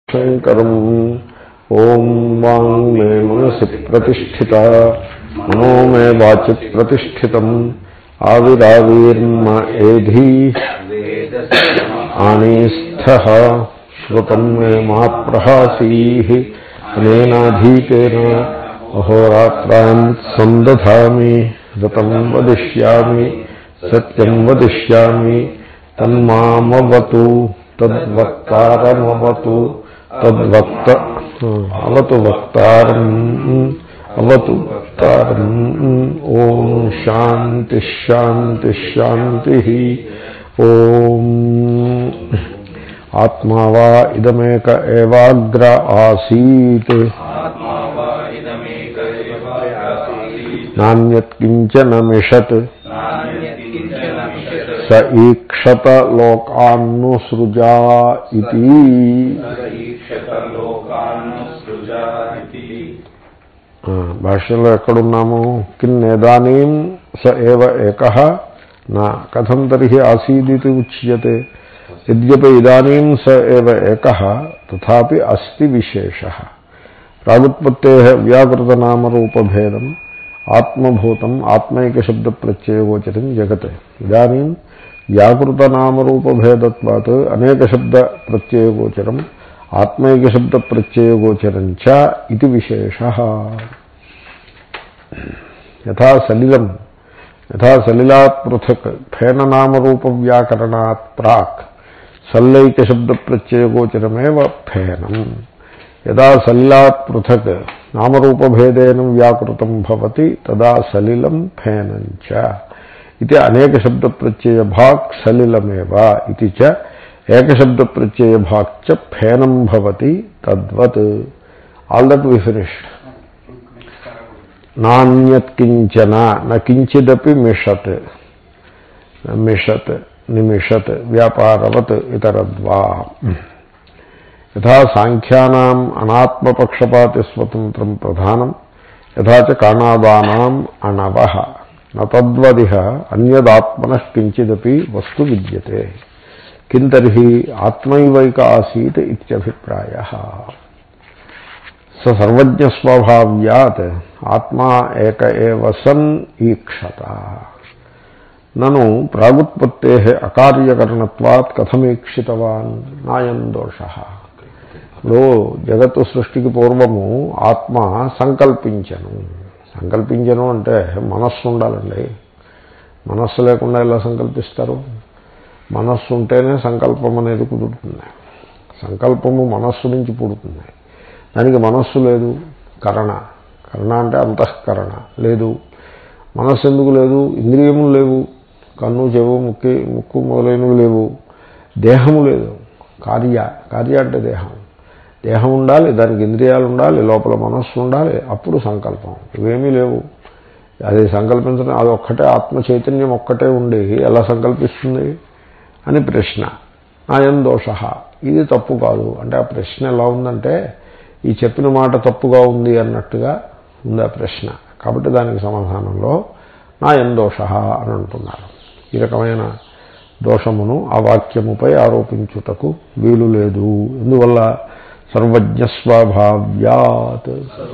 శంకరం ఓం వాంగ్ మే మనసి ప్రతిష్ఠిత మనో మే వాచి ప్రతిష్ఠితం ఆవిరావీర్మ ఏధీ ఆనీస్థ శ్రుతం మే మా ప్రహాసీ అనేనాధీతేన అహోరాత్రాన్ సందధామి ఋతం వదిష్యామి సత్యం వదిష్యామి తన్మామవతు తద్వక్తారమవతు తద్వక్త అవతు వక్తారం అవతు వక్తారం ఓం శాంతి శాంతి శాంతి ఓం ఆత్మా వా ఇదమేక ఏవాగ్ర ఆసీత్ నాణ్యత్కించన మిషత్ స ఈక్షత లోకాన్ను సృజా ఇది ఆ, భాష్యంలో ఎక్కడున్నాము కిన్నేదానీం స ఏవ ఏక నా కథం తర్హి ఆసీదితి ఉచ్యతే యద్యపి ఇదానీం స ఏవ ఏక తథాపి అస్తి విశేష ప్రాగుత్పత్తే వ్యాకృతనామరూపభేదం ఆత్మభూతం ఆత్మైకశబ్ద ప్రత్యయగోచరం జగత్ ఇదానీ వ్యాకృతనామరూపభేదత్వాత్ అనేక శబ్ద ప్రత్యయగోచరం ఆత్మైకశబ్ద ప్రత్యయగోచరం చ ఇది విశేష యథా సలిలం యథా సలిలాత్ పృథక్ ఫేననామరూపవ్యాకరణాత్ ప్రాక్ సల్లైకశబ్ద ప్రత్యయగోచరమేవ ఫేనం యదా సలిలాత్ పృథక్ నామరూపభేదేన వ్యాకృతం భవతి తదా సలిలం ఫేనం చ ఇది అనేక శబ్ద ప్రత్యయ భాక్ సలిలమేవ ఇది చ ఏకశబ్ద ప్రత్యయ భాక్ చ ఫేనం భవతి తద్వత్ ఆల్ దట్ వి ఫినిష్డ్ నాణ్యత్కించన నకించిదపి మిషత్ మిషత్ నిమిషత్ వ్యాపారవత్ ఇతరద్వా యథా సాంఖ్యానాం అనాత్మపక్షపాతి స్వతంత్రం ప్రధానం యథా చ కాణాదానాం అణవ నతద్వదిహ అన్యదాత్మన కించిదపి వస్తు విద్యతే కిం తర్హి ఆత్మైవైక ఆసీత్ ఇత్యభిప్రాయ స సర్వజ్ఞస్వభావ్యాత్ ఆత్మా ఏక ఏవ సన్ ఈక్షత నను ప్రాగుత్పత్తే అకార్యకరణత్వాత్ కథమీక్షితవాన్ నాయం దోష ఇప్పుడు జగత్తు సృష్టికి పూర్వము ఆత్మ సంకల్పించను సంకల్పించను అంటే మనస్సు ఉండాలండి మనస్సు లేకుండా ఎలా సంకల్పిస్తారు మనస్సు ఉంటేనే సంకల్పం అనేది కుదురుతుంది సంకల్పము మనస్సు నుంచి పుడుతుంది దానికి మనస్సు లేదు కరణ కరణ అంటే అంతఃకరణ లేదు మనస్సు ఎందుకు లేదు ఇంద్రియములు లేవు కన్ను చెవు ముక్కి ముక్కు మొదలైనవి లేవు దేహము లేదు కార్య కార్య అంటే దేహం దేహం ఉండాలి దానికి ఇంద్రియాలు ఉండాలి లోపల మనస్సు ఉండాలి అప్పుడు సంకల్పం ఇవేమీ లేవు అది సంకల్పించడం అది ఒక్కటే ఆత్మ చైతన్యం ఒక్కటే ఉండి ఎలా సంకల్పిస్తుంది అని ప్రశ్న నాయం దోష ఇది తప్పు కాదు అంటే ఆ ప్రశ్న ఎలా ఉందంటే ఈ చెప్పిన మాట తప్పుగా ఉంది అన్నట్టుగా ఉంది ఆ ప్రశ్న కాబట్టి దానికి సమాధానంలో నా ఎన్ దోష అని అంటున్నారు ఈ రకమైన దోషమును ఆ వాక్యముపై ఆరోపించుటకు వీలు లేదు ఎందువల్ల సర్వజ్ఞస్వభావ్యాత్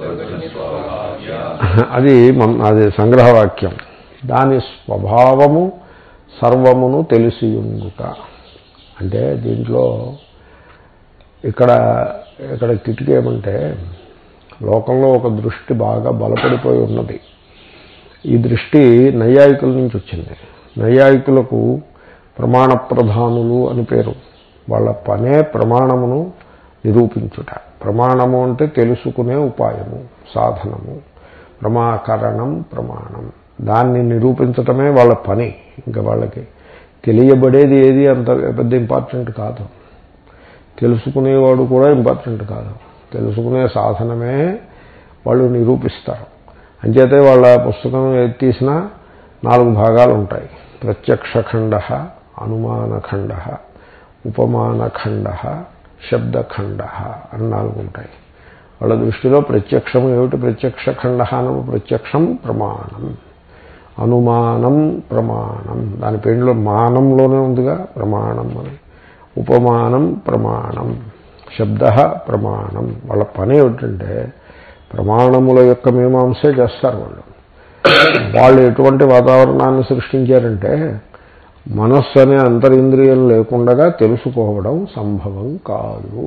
అది మన- అది సంగ్రహవాక్యం దాని స్వభావము సర్వమును తెలిసియుండుట అంటే దీంట్లో ఇక్కడ ఇక్కడ కిటికీ ఏమంటే లోకంలో ఒక దృష్టి బాగా బలపడిపోయి ఉన్నది ఈ దృష్టి నైయాయికుల నుంచి వచ్చింది నైయాయికులకు ప్రమాణ ప్రధానులు అని పేరు వాళ్ళ పనే ప్రమాణమును నిరూపించుట ప్రమాణము అంటే తెలుసుకునే ఉపాయము సాధనము ప్రమాకరణం ప్రమాణం దాన్ని నిరూపించటమే వాళ్ళ పని ఇంకా వాళ్ళకి తెలియబడేది ఏది అంత పెద్ద ఇంపార్టెంట్ కాదు తెలుసుకునేవాడు కూడా ఇంపార్టెంట్ కాదు తెలుసుకునే సాధనమే వాళ్ళు నిరూపిస్తారు అంచేతే వాళ్ళ పుస్తకం ఏది తీసినా నాలుగు భాగాలు ఉంటాయి ప్రత్యక్షఖండ అనుమానఖండ ఉపమానఖండ శబ్దఖండ అని నాలుగు ఉంటాయి వాళ్ళ దృష్టిలో ప్రత్యక్షం ఏమిటి ప్రత్యక్ష ఖండ అనము ప్రత్యక్షం ప్రమాణం అనుమానం ప్రమాణం దాని పేరులో మానంలోనే ఉందిగా ప్రమాణం అని ఉపమానం ప్రమాణం శబ్ద ప్రమాణం వాళ్ళ పని ఏమిటంటే ప్రమాణముల యొక్క మీమాంసే చేస్తారు వాళ్ళు వాళ్ళు ఎటువంటి వాతావరణాన్ని సృష్టించారంటే మనస్సు అనే అంతరింద్రియం లేకుండా తెలుసుకోవడం సంభవం కాదు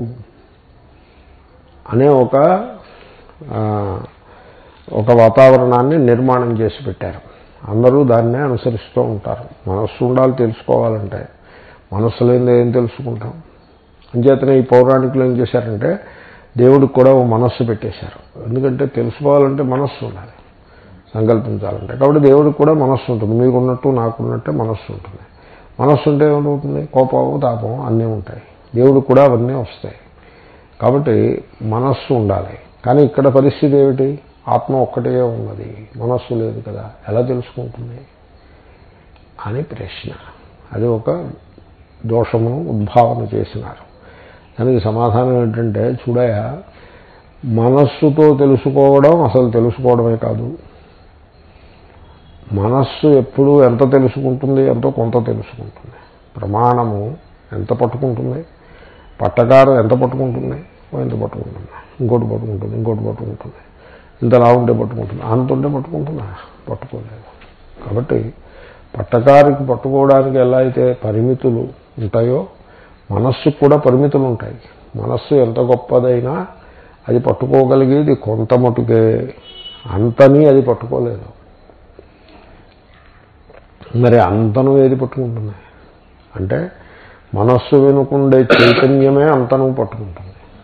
అనే ఒక ఆ, ఒక వాతావరణాన్ని నిర్మాణం చేసి పెట్టారు అందరూ దాన్నే అనుసరిస్తూ ఉంటారు మనస్సు ఉండాలి తెలుసుకోవాలంటే మనస్సు లేని ఏం తెలుసుకుంటాం అంచేతనే ఈ పౌరాణికులు ఏం చేశారంటే దేవుడికి కూడా ఓ మనస్సు పెట్టేశారు ఎందుకంటే తెలుసుకోవాలంటే మనస్సు ఉండాలి సంకల్పించాలంటే కాబట్టి దేవుడికి కూడా మనస్సు ఉంటుంది మీకున్నట్టు నాకున్నట్టే మనస్సు ఉంటుంది మనస్సు ఉంటే ఏమవుతుంది కోపం తాపం అన్నీ ఉంటాయి దేవుడికి కూడా అవన్నీ వస్తాయి కాబట్టి మనస్సు ఉండాలి కానీ ఇక్కడ పరిస్థితి ఏమిటి ఆత్మ ఒక్కటే ఉన్నది మనస్సు లేదు కదా ఎలా తెలుసుకుంటుంది అని ప్రశ్న అది ఒక దోషమును ఉద్భావన చేసినారు దానికి సమాధానం ఏంటంటే చూడయ మనస్సుతో తెలుసుకోవడం అసలు తెలుసుకోవడమే కాదు మనస్సు ఎప్పుడు ఎంత తెలుసుకుంటుంది ఎంతో కొంత తెలుసుకుంటుంది ప్రమాణము ఎంత పట్టుకుంటుంది పట్టకారం ఎంత పట్టుకుంటుంది ఓ ఎంత పట్టుకుంటుంది ఇంకోటి పట్టుకుంటుంది ఇంకోటి పట్టుకుంటుంది ఇంతలా ఉంటే పట్టుకుంటుంది అంత ఉంటే పట్టుకుంటుందా పట్టుకోలేదు కాబట్టి పట్టకారికి పట్టుకోవడానికి ఎలా అయితే పరిమితులు ఉంటాయో మనస్సుకు కూడా పరిమితులు ఉంటాయి మనస్సు ఎంత గొప్పదైనా అది పట్టుకోగలిగేది కొంత మటుకే అంతని అది పట్టుకోలేదు మరి అంతను ఏది పట్టుకుంటుంది అంటే మనస్సు వెనుకుండే చైతన్యమే అంతను పట్టుకుంటుంది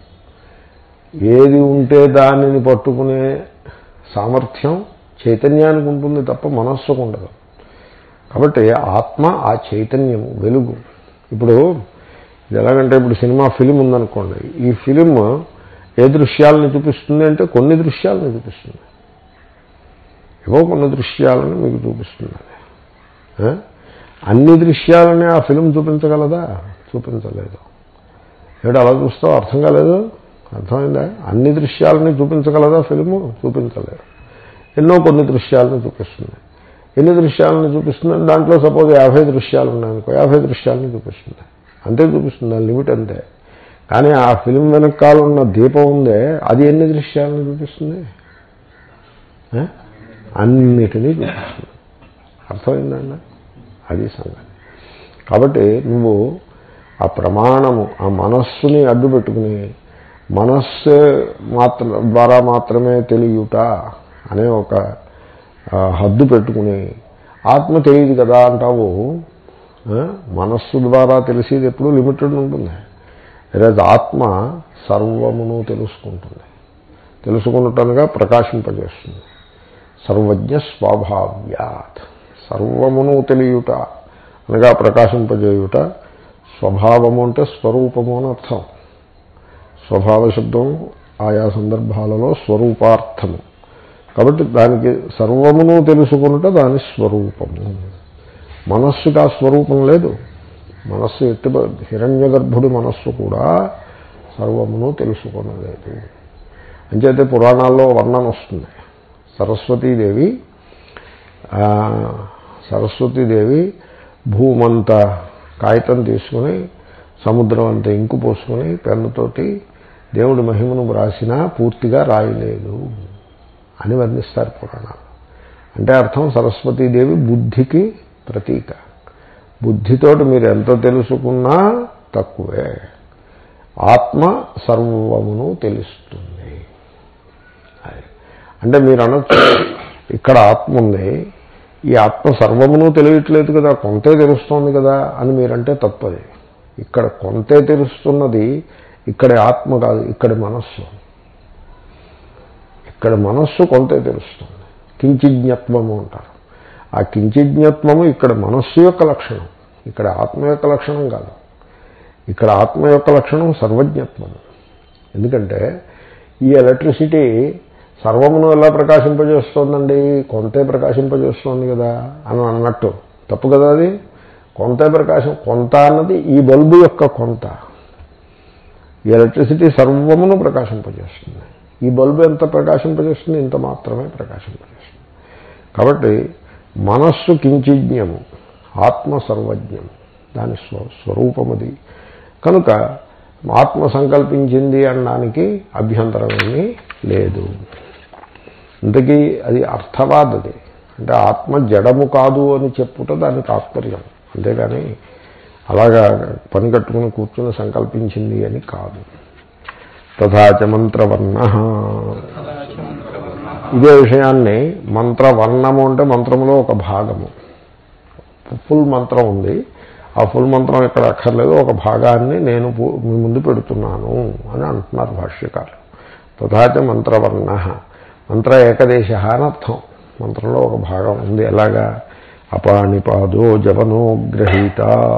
ఏది ఉంటే దానిని పట్టుకునే సామర్థ్యం చైతన్యానికి ఉంటుంది తప్ప మనస్సుకు ఉండదు కాబట్టి ఆత్మ ఆ చైతన్యము వెలుగు ఇప్పుడు ఇది ఎలాగంటే ఇప్పుడు సినిమా ఫిలిం ఉందనుకోండి ఈ ఫిలిం ఏ దృశ్యాలను చూపిస్తుంది అంటే కొన్ని దృశ్యాలను చూపిస్తుంది ఏవో కొన్ని దృశ్యాలను మీకు చూపిస్తుంది అది. ఆ? అన్ని దృశ్యాలని ఆ ఫిలిం చూపించగలదా చూపించలేదు ఏడు అలా చూస్తావు అర్థం కాలేదు అర్థమైందా అన్ని దృశ్యాలని చూపించగలదా ఫిలిము చూపించలేదు ఎన్నో కొన్ని దృశ్యాలను చూపిస్తుంది ఎన్ని దృశ్యాలను చూపిస్తుంది దాంట్లో సపోజ్ యాభై దృశ్యాలు ఉన్నాయనుకో యాభై దృశ్యాలను చూపిస్తుంది అంతే చూపిస్తుంది దాని లిమిట్ అంతే కానీ ఆ ఫిలిం వెనకాల ఉన్న దీపం ఉందే అది ఎన్ని దృశ్యాలను చూపిస్తుంది ఆ? అన్నిటినీ చూపిస్తుంది అర్థమైందండి అది సంగతి కాబట్టి నువ్వు ఆ ప్రమాణము ఆ మనస్సుని అడ్డు పెట్టుకుని మనస్సే మాత్ర ద్వారా మాత్రమే తెలియుట అనే ఒక ఆ, హద్దు పెట్టుకుని ఆత్మ తెలియదు కదా అంటావు ఆ, మనస్సు ద్వారా తెలిసేది ఎప్పుడు లిమిటెడ్ ఉంటుంది ఈరోజు ఆత్మ సర్వమును తెలుసుకుంటుంది తెలుసుకున్నట్టుగా ప్రకాశింపజేస్తుంది సర్వజ్ఞ స్వభావ్యాత్ సర్వమును తెలియుట అనగా ప్రకాశింపజేయుట స్వభావము అంటే స్వరూపము అని అర్థం స్వభావ శబ్దం ఆయా సందర్భాలలో స్వరూపార్థము కాబట్టి దానికి సర్వమును తెలుసుకున్నట దాని స్వరూపము మనస్సుకి ఆ స్వరూపం లేదు మనస్సు ఎట్టి హిరణ్య గర్భుడి మనస్సు కూడా సర్వమును తెలుసుకొనలేదు అంచేతే పురాణాల్లో వర్ణన వస్తుంది సరస్వతీదేవి ఆ, సరస్వతీదేవి భూమంత కాగితం తీసుకుని సముద్రం అంత ఇంకు పోసుకుని పెన్నుతోటి దేవుడి మహిమను వ్రాసినా పూర్తిగా రాయలేదు అని వర్ణిస్తారు పురాణాలు అంటే అర్థం సరస్వతీదేవి బుద్ధికి ప్రతీక బుద్ధితోటి మీరు ఎంత తెలుసుకున్నా తక్కువే ఆత్మ సర్వమును తెలుస్తుంది అది. అంటే మీరు అనొచ్చు ఇక్కడ ఆత్మ ఉంది ఈ ఆత్మ సర్వమును తెలియట్లేదు కదా కొంతే తెలుస్తోంది కదా అని మీరంటే తప్పది ఇక్కడ కొంతే తెలుస్తున్నది ఇక్కడ ఆత్మ కాదు ఇక్కడ మనస్సు ఇక్కడ మనస్సు కొంతే తెలుస్తుంది కించిజ్ఞత్వము అంటారు ఆ కించిజ్ఞత్వము ఇక్కడ మనస్సు యొక్క లక్షణం ఇక్కడ ఆత్మ యొక్క లక్షణం కాదు ఇక్కడ ఆత్మ యొక్క లక్షణం సర్వజ్ఞత్వము ఎందుకంటే ఈ ఎలక్ట్రిసిటీ సర్వమును ఎలా ప్రకాశింపజేస్తోందండి కొంతే ప్రకాశింపజేస్తోంది కదా అని అన్నట్టు తప్పు కదా అది కొంతే ప్రకాశం కొంత అన్నది ఈ బల్బు యొక్క కొంత ఈ ఎలక్ట్రిసిటీ సర్వమును ప్రకాశింపజేస్తుంది ఈ బల్బు ఎంత ప్రకాశింపజేస్తుంది ఇంత మాత్రమే ప్రకాశింపజేస్తుంది కాబట్టి మనస్సు కించిజ్ఞము ఆత్మ సర్వజ్ఞము దాని స్వ స్వరూపమది కనుక ఆత్మ సంకల్పించింది అనడానికి అభ్యంతరం ఏమీ లేదు ఇంతకీ అది అర్థవాదది అంటే ఆత్మ జడము కాదు అని చెప్పుట దాని తాత్పర్యం అంతేగాని అలాగా పని కట్టుకుని కూర్చుని సంకల్పించింది అని కాదు తథాచ మంత్రవర్ణ ఇదే విషయాన్ని మంత్రవర్ణము అంటే మంత్రములో ఒక భాగము ఫుల్ మంత్రం ఉంది ఆ ఫుల్ మంత్రం ఇక్కడ అక్కర్లేదు ఒక భాగాన్ని నేను పు- మీ ముందు పెడుతున్నాను అని అంటున్నారు భాష్యకారులు తథాచ మంత్రవర్ణ మంత్ర ఏకదేశ అని అర్థం మంత్రంలో ఒక భాగం ఉంది ఎలాగా అపానిపాదో జవనో గ్రహీత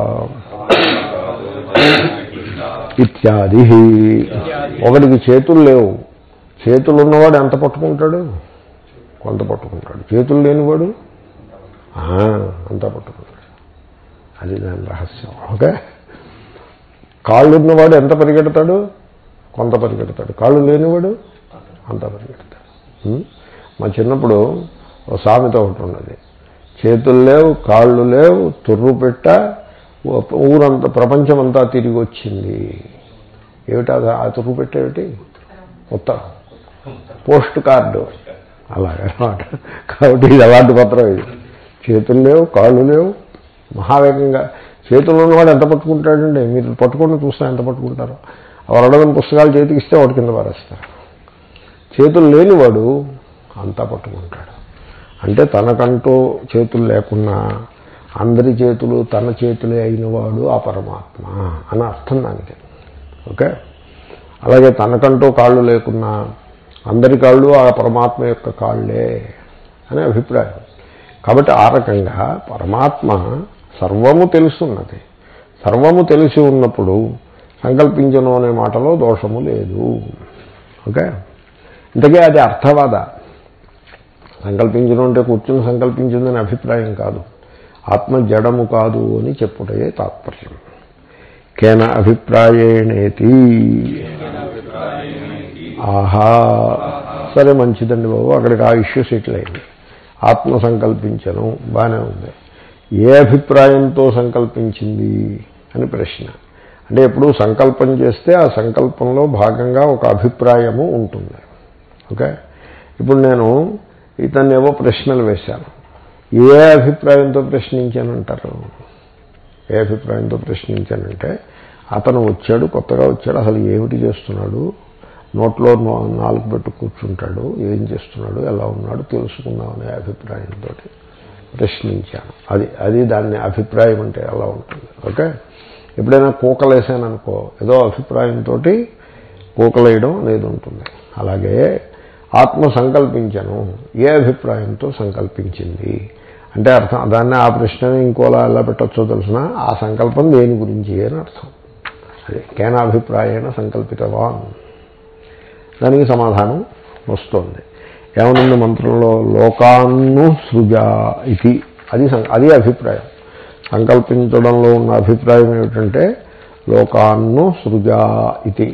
ఇత్యాది ఒకటికి చేతులు లేవు చేతులు ఉన్నవాడు ఎంత పట్టుకుంటాడు కొంత పట్టుకుంటాడు చేతులు లేనివాడు ఆ, అంతా పట్టుకుంటాడు అది దాని రహస్యం ఓకే కాళ్ళు ఉన్నవాడు ఎంత పరిగెడతాడు కొంత పరిగెడతాడు కాళ్ళు లేనివాడు అంత పరిగెడతాడు ఉం? మా చిన్నప్పుడు ఓ సామెత ఒకటి ఉన్నది చేతులు లేవు కాళ్ళు లేవు తుర్రు పెట్ట ఊరంతా ప్రపంచమంతా తిరిగి వచ్చింది ఏమిటా ఆ తుర్రు పెట్టేమిటి ఉత్తరం పోస్ట్ కార్డు అలాగనమాట కాబట్టి ఇది అలాంటి పత్రం ఇది చేతులు లేవు కాళ్ళు లేవు మహావేగంగా చేతుల్లో ఉన్నవాడు ఎంత పట్టుకుంటాడండి మీరు పట్టుకుని చూస్తే ఎంత పట్టుకుంటారో వరడదని పుస్తకాలు చేతికి ఇస్తే వాటి కింద పారేస్తారు చేతులు లేనివాడు అంతా పట్టుకుంటాడు అంటే తనకంటూ చేతులు లేకున్నా అందరి చేతులు తన చేతులే అయినవాడు ఆ పరమాత్మ అని అర్థం దానికి ఓకే అలాగే తనకంటూ కాళ్ళు లేకున్నా అందరి కాళ్ళు ఆ పరమాత్మ యొక్క కాళ్ళే అనే అభిప్రాయం కాబట్టి ఆ రకంగా పరమాత్మ సర్వము తెలుసున్నది సర్వము తెలిసి ఉన్నప్పుడు సంకల్పించను అనే మాటలో దోషము లేదు ఓకే ఇంతకీ అది అర్థవాద సంకల్పించడం అంటే కూర్చుని సంకల్పించిందని అభిప్రాయం కాదు ఆత్మ జడము కాదు అని చెప్పుటే తాత్పర్యం కేన అభిప్రాయేణేతి ఆహా సరే మంచిదండి బాబు అక్కడికి ఆ ఇష్యూ సెటిల్ అయింది ఆత్మ సంకల్పించను బాగానే ఉంది ఏ అభిప్రాయంతో సంకల్పించింది అని ప్రశ్న అంటే ఎప్పుడు సంకల్పం చేస్తే ఆ సంకల్పంలో భాగంగా ఒక అభిప్రాయము ఉంటుంది ఓకే ఇప్పుడు నేను ఇతన్ని ఏవో ప్రశ్నలు వేశాను ఏ అభిప్రాయంతో ప్రశ్నించానంటారు ఏ అభిప్రాయంతో ప్రశ్నించానంటే అతను వచ్చాడు కొత్తగా వచ్చాడు అసలు ఏమిటి చేస్తున్నాడు నోట్లో నో- నాలుగు పెట్టు కూర్చుంటాడు ఏం చేస్తున్నాడు ఎలా ఉన్నాడు తెలుసుకుందాం అనే అభిప్రాయంతో ప్రశ్నించాను అది అది దాన్ని అభిప్రాయం అంటే అలా ఉంటుంది ఓకే ఎప్పుడైనా కూకలేసాననుకో ఏదో అభిప్రాయంతో కూకలేయడం అనేది ఉంటుంది అలాగే ఆత్మ సంకల్పించను ఏ అభిప్రాయంతో సంకల్పించింది అంటే అర్థం దాన్ని ఆ ప్రశ్నని ఇంకోలా ఎలా పెట్టచ్చో తెలిసిన ఆ సంకల్పం దేని గురించి అని అర్థం అదే కేనాభిప్రాయేణ సంకల్పితవాన్ దానికి సమాధానం వస్తుంది ఏమనుంది మంత్రంలో లోకాన్ను సృజా ఇది అది సం- అది అభిప్రాయం సంకల్పించడంలో ఉన్న అభిప్రాయం ఏమిటంటే లోకాన్ను సృజా ఇది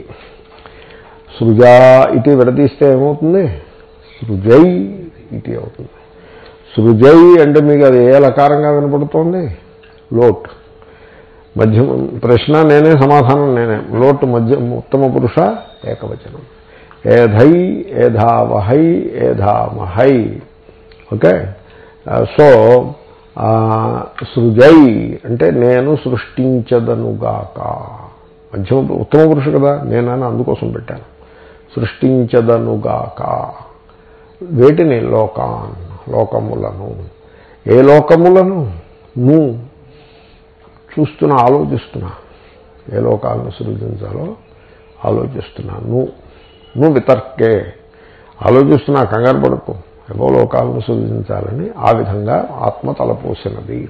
సృజా ఇది విడదీస్తే ఏమవుతుంది సృజై ఇది అవుతుంది సృజై అంటే మీకు అది ఏ లకారంగా వినపడుతోంది లోట్ మధ్య ప్రశ్న నేనే సమాధానం నేనే లోటు మధ్య ఉత్తమ పురుష ఏకవచనం ఏధై ఏధావహై ఏధామహై ఓకే సో ఆ, సృజై అంటే నేను సృష్టించదనుగాక మధ్యమ ఉత్తమ పురుషు కదా నేనని అందుకోసం పెట్టాను సృష్టించదనుగాక వేటిని లోకాన్ లోకములను ఏ లోకములను నువ్వు చూస్తున్నా ఆలోచిస్తున్నా ఏ లోకాలను సృజించాలో ఆలోచిస్తున్నా నువ్వు నువ్వు వితర్కే ఆలోచిస్తున్నా కంగారు పడుకో ఏవో లోకాలను సృజించాలని ఆ విధంగా ఆత్మ తలపోసినది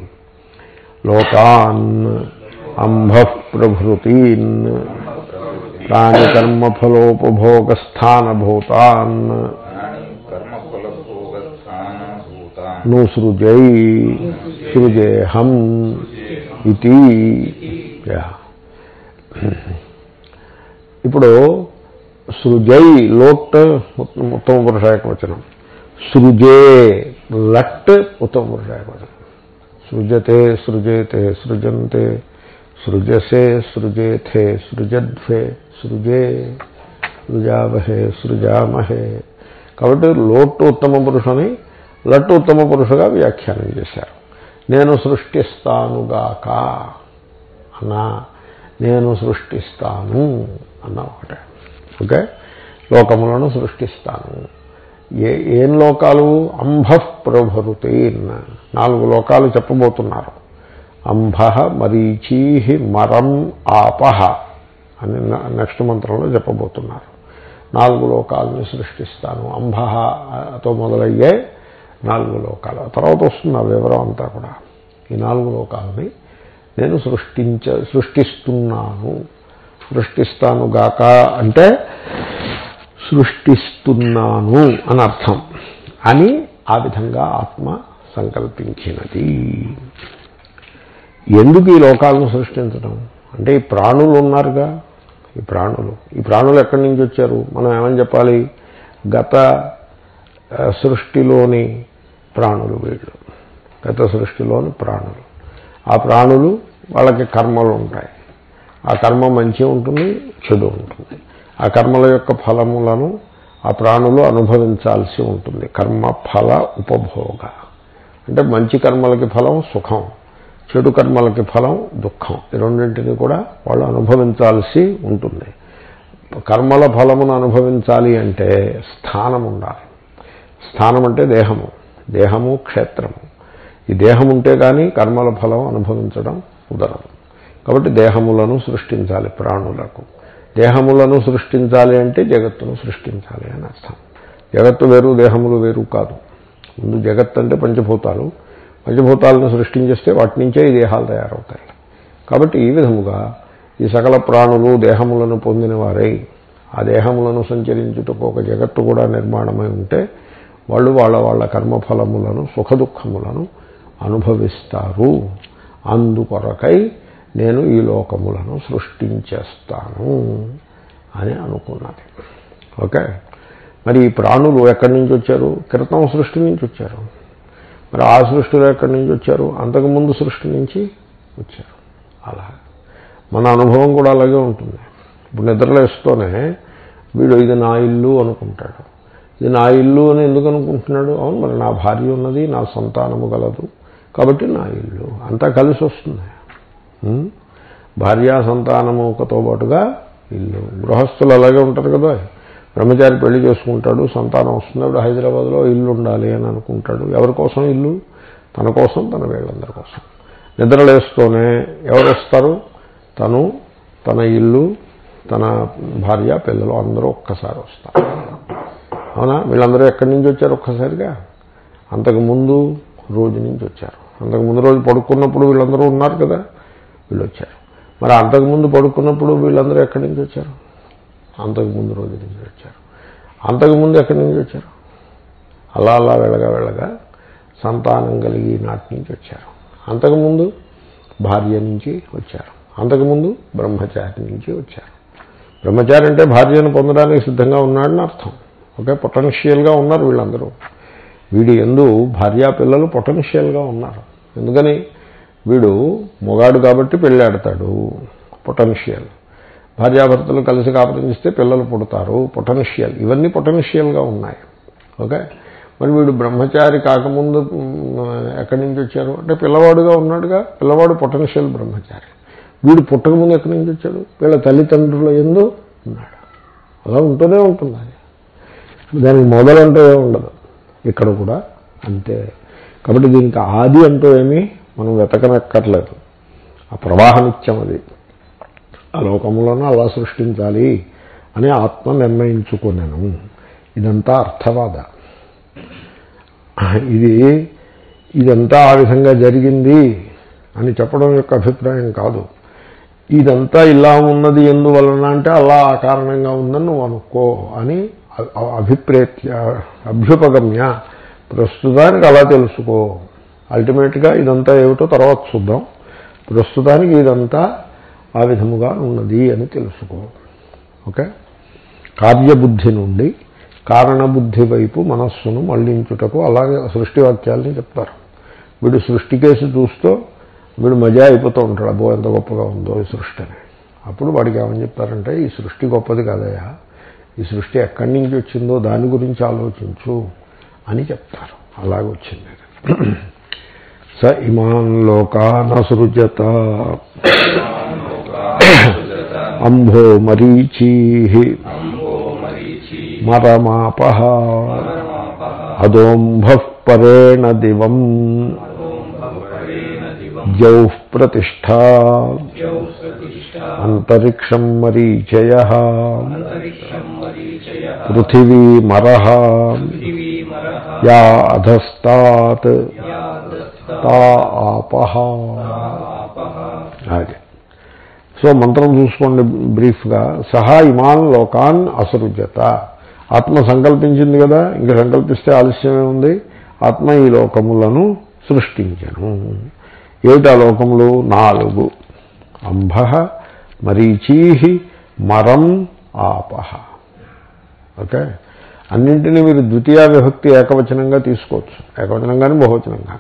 లోకాన్ అంభ ప్రభృతీన్ ప్రాణికర్మఫలోపభోగస్థానభూతాన్ కర్మఫలభోగస్థానభూతాన్ ను సృజై సృజేహం ఇది యా. ఇప్పుడు సృజై లోట్ ఉత్తమ పురుషాయకవచనం సృజే లట్ ఉత్తమ పురుషాయకవచనం సృజతే సృజేతే సృజంతే సృజసే సృజేథే సృజధ్వే సృజే సృజావహే సృజామహే కాబట్టి లోటు ఉత్తమ పురుషుని లట్టు ఉత్తమ పురుషుగా వ్యాఖ్యానం చేశారు నేను సృష్టిస్తానుగాక అన్నా నేను సృష్టిస్తాను అన్న ఒకటే ఓకే లోకములను సృష్టిస్తాను ఏ ఏం లోకాలు అంభ ప్రభరుతే నాలుగు లోకాలు చెప్పబోతున్నారు అంభ మరీచీ మరం ఆపహ అని నెక్స్ట్ మంత్రంలో చెప్పబోతున్నారు నాలుగు లోకాలని సృష్టిస్తాను అంబహతో మొదలయ్యే నాలుగు లోకాలు తర్వాత వస్తుంది ఆ వివరం అంతా కూడా ఈ నాలుగు లోకాలని నేను సృష్టించ సృష్టిస్తున్నాను సృష్టిస్తాను గాక అంటే సృష్టిస్తున్నాను అని అర్థం అని ఆ విధంగా ఆత్మ సంకల్పించినది ఎందుకు ఈ లోకాలను సృష్టించడం అంటే ఈ ప్రాణులు ఉన్నారుగా ఈ ప్రాణులు ఈ ప్రాణులు ఎక్కడి నుంచి వచ్చారు మనం ఏమని చెప్పాలి గత ఆ, సృష్టిలోని ప్రాణులు వీళ్ళు గత సృష్టిలోని ప్రాణులు ఆ ప్రాణులు వాళ్ళకి కర్మలు ఉంటాయి ఆ కర్మ మంచి ఉంటుంది చెడు ఉంటుంది ఆ కర్మల యొక్క ఫలములను ఆ ప్రాణులు అనుభవించాల్సి ఉంటుంది కర్మ ఫల ఉపభోగ అంటే మంచి కర్మలకి ఫలం సుఖం చెడు కర్మలకి ఫలం దుఃఖం ఈ రెండింటిని కూడా వాళ్ళు అనుభవించాల్సి ఉంటుంది కర్మల ఫలమును అనుభవించాలి అంటే స్థానం ఉండాలి స్థానం అంటే దేహము దేహము క్షేత్రము ఈ దేహం ఉంటే కానీ కర్మల ఫలం అనుభవించడం కుదరదు కాబట్టి దేహములను సృష్టించాలి ప్రాణులకు దేహములను సృష్టించాలి అంటే జగత్తును సృష్టించాలి అని అర్థం జగత్తు వేరు దేహములు వేరు కాదు ముందు జగత్ అంటే పంచభూతాలు పంచభూతాలను సృష్టించేస్తే వాటి నుంచే ఈ దేహాలు తయారవుతాయి కాబట్టి ఈ విధముగా ఈ సకల ప్రాణులు దేహములను పొందిన వారై ఆ దేహములను సంచరించుటకు ఒక జగత్తు కూడా నిర్మాణమై ఉంటే వాళ్ళు వాళ్ళ వాళ్ళ కర్మఫలములను సుఖదుఖములను అనుభవిస్తారు అందుకొరకై నేను ఈ లోకములను సృష్టించేస్తాను అని అనుకున్నది ఓకే మరి ఈ ప్రాణులు ఎక్కడి నుంచి వచ్చారు క్రితం సృష్టి నుంచి వచ్చారు మరి ఆ సృష్టిలో ఎక్కడి నుంచి వచ్చారు అంతకుముందు సృష్టి నుంచి వచ్చారు అలా మన అనుభవం కూడా అలాగే ఉంటుంది ఇప్పుడు నిద్రలేస్తూనే వీడు ఇది నా ఇల్లు అనుకుంటాడు ఇది నా ఇల్లు అని ఎందుకు అనుకుంటున్నాడు అవును మరి నా భార్య ఉన్నది నా సంతానము గలదు కాబట్టి నా ఇల్లు అంతా కలిసి వస్తుంది ఉం? భార్యా సంతానముతో పాటుగా ఇల్లు గృహస్థులు అలాగే ఉంటారు కదా బ్రహ్మచారి పెళ్లి చేసుకుంటాడు సంతానం వస్తుంది అప్పుడు హైదరాబాద్లో ఇల్లు ఉండాలి అని అనుకుంటాడు ఎవరి కోసం ఇల్లు తన కోసం తన వీళ్ళందరి కోసం నిద్రలేస్తూనే ఎవరు వస్తారు తను తన ఇల్లు తన భార్య పిల్లలు అందరూ ఒక్కసారి వస్తారు అవునా వీళ్ళందరూ ఎక్కడి నుంచి వచ్చారు ఒక్కసారిగా అంతకుముందు రోజు నుంచి వచ్చారు అంతకుముందు రోజు పడుకున్నప్పుడు వీళ్ళందరూ ఉన్నారు కదా వీళ్ళు వచ్చారు మరి అంతకుముందు పడుకున్నప్పుడు వీళ్ళందరూ ఎక్కడి నుంచి వచ్చారు అంతకుముందు రోజు నుంచి వచ్చారు అంతకుముందు ఎక్కడి నుంచి వచ్చారు అలా అలా వెళ్ళగా వెళ్ళగా సంతానం కలిగి నాటి నుంచి వచ్చారు అంతకుముందు భార్య నుంచి వచ్చారు అంతకుముందు బ్రహ్మచారి నుంచి వచ్చారు బ్రహ్మచారి అంటే భార్యను పొందడానికి సిద్ధంగా ఉన్నాడని అర్థం ఓకే పొటెన్షియల్గా ఉన్నారు వీళ్ళందరూ వీడి ఎందు భార్యా పిల్లలు పొటెన్షియల్గా ఉన్నారు ఎందుకని వీడు మొగాడు కాబట్టి పెళ్ళాడతాడు పొటెన్షియల్ భార్యాభర్తలు కలిసి కాపురం చేస్తే పిల్లలు పుడతారు పొటెన్షియల్ ఇవన్నీ పొటెన్షియల్గా ఉన్నాయి ఓకే మరి వీడు బ్రహ్మచారి కాకముందు మ్, ఎక్కడి నుంచి వచ్చారు అంటే పిల్లవాడుగా ఉన్నాడుగా పిల్లవాడు పొటెన్షియల్ బ్రహ్మచారి వీడు పుట్టకముందు ఎక్కడి నుంచి వచ్చాడు వీళ్ళ తల్లిదండ్రుల ఎందు ఉన్నాడు అలా ఉంటూనే ఉంటుంది అది దానికి మొదలంటూ ఏమి ఉండదు ఇక్కడ కూడా అంతే కాబట్టి దీనికి ఆది అంటూ ఏమీ మనం వెతకనక్కర్లేదు ఆ ప్రవాహనిత్యం అది ఆ లోకములను అలా సృష్టించాలి అని ఆత్మ నిర్ణయించుకున్నాను ఇదంతా అర్థవాద ఇది ఇదంతా ఆ విధంగా జరిగింది అని చెప్పడం యొక్క అభిప్రాయం కాదు ఇదంతా ఇలా ఉన్నది ఎందువలన అంటే అలా ఆ కారణంగా ఉందని నువ్వు అనుకో అని అ- అభిప్రేత్య అభ్యుపగమ్య ప్రస్తుతానికి అలా తెలుసుకో అల్టిమేట్గా ఇదంతా ఏమిటో తర్వాత చూద్దాం ప్రస్తుతానికి ఇదంతా ఆ విధముగా ఉన్నది అని తెలుసుకో ఓకే కార్యబుద్ధి నుండి కారణబుద్ధి వైపు మనస్సును మళ్లించుటకు అలాగే సృష్టి వాక్యాలని చెప్తారు వీడు సృష్టి కేసు చూస్తూ వీడు మజా అయిపోతూ ఉంటాడు అబ్బో ఎంత గొప్పగా ఉందో ఈ సృష్టి అని అప్పుడు వాడికి ఏమని చెప్తారంటే ఈ సృష్టి గొప్పది కాదయా ఈ సృష్టి ఎక్కడి నుంచి వచ్చిందో దాని గురించి ఆలోచించు అని చెప్తారు అలాగే వచ్చింది స ఇమాన్ లోకానసృజత అంభో మరీచీ మరమాపహ అదోంభ పరేణ దివం ద్యౌః ప్రతిష్టా అంతరిక్షం మరీచయ పృథివీ మరః యా అధస్తాత్ తా ఆపహ అది సో మంత్రం చూసుకోండి బ్రీఫ్గా సహా ఇమాన్ లోకాన్ అసృజత ఆత్మ సంకల్పించింది కదా ఇంకా సంకల్పిస్తే ఆలస్యమే ఉంది ఆత్మ ఈ లోకములను సృష్టించను ఏమిటా లోకములు నాలుగు అంబ మరీచీ మరం ఆపహ ఓకే అన్నింటినీ మీరు ద్వితీయ విభక్తి ఏకవచనంగా తీసుకోవచ్చు ఏకవచనంగానే బహువచనంగా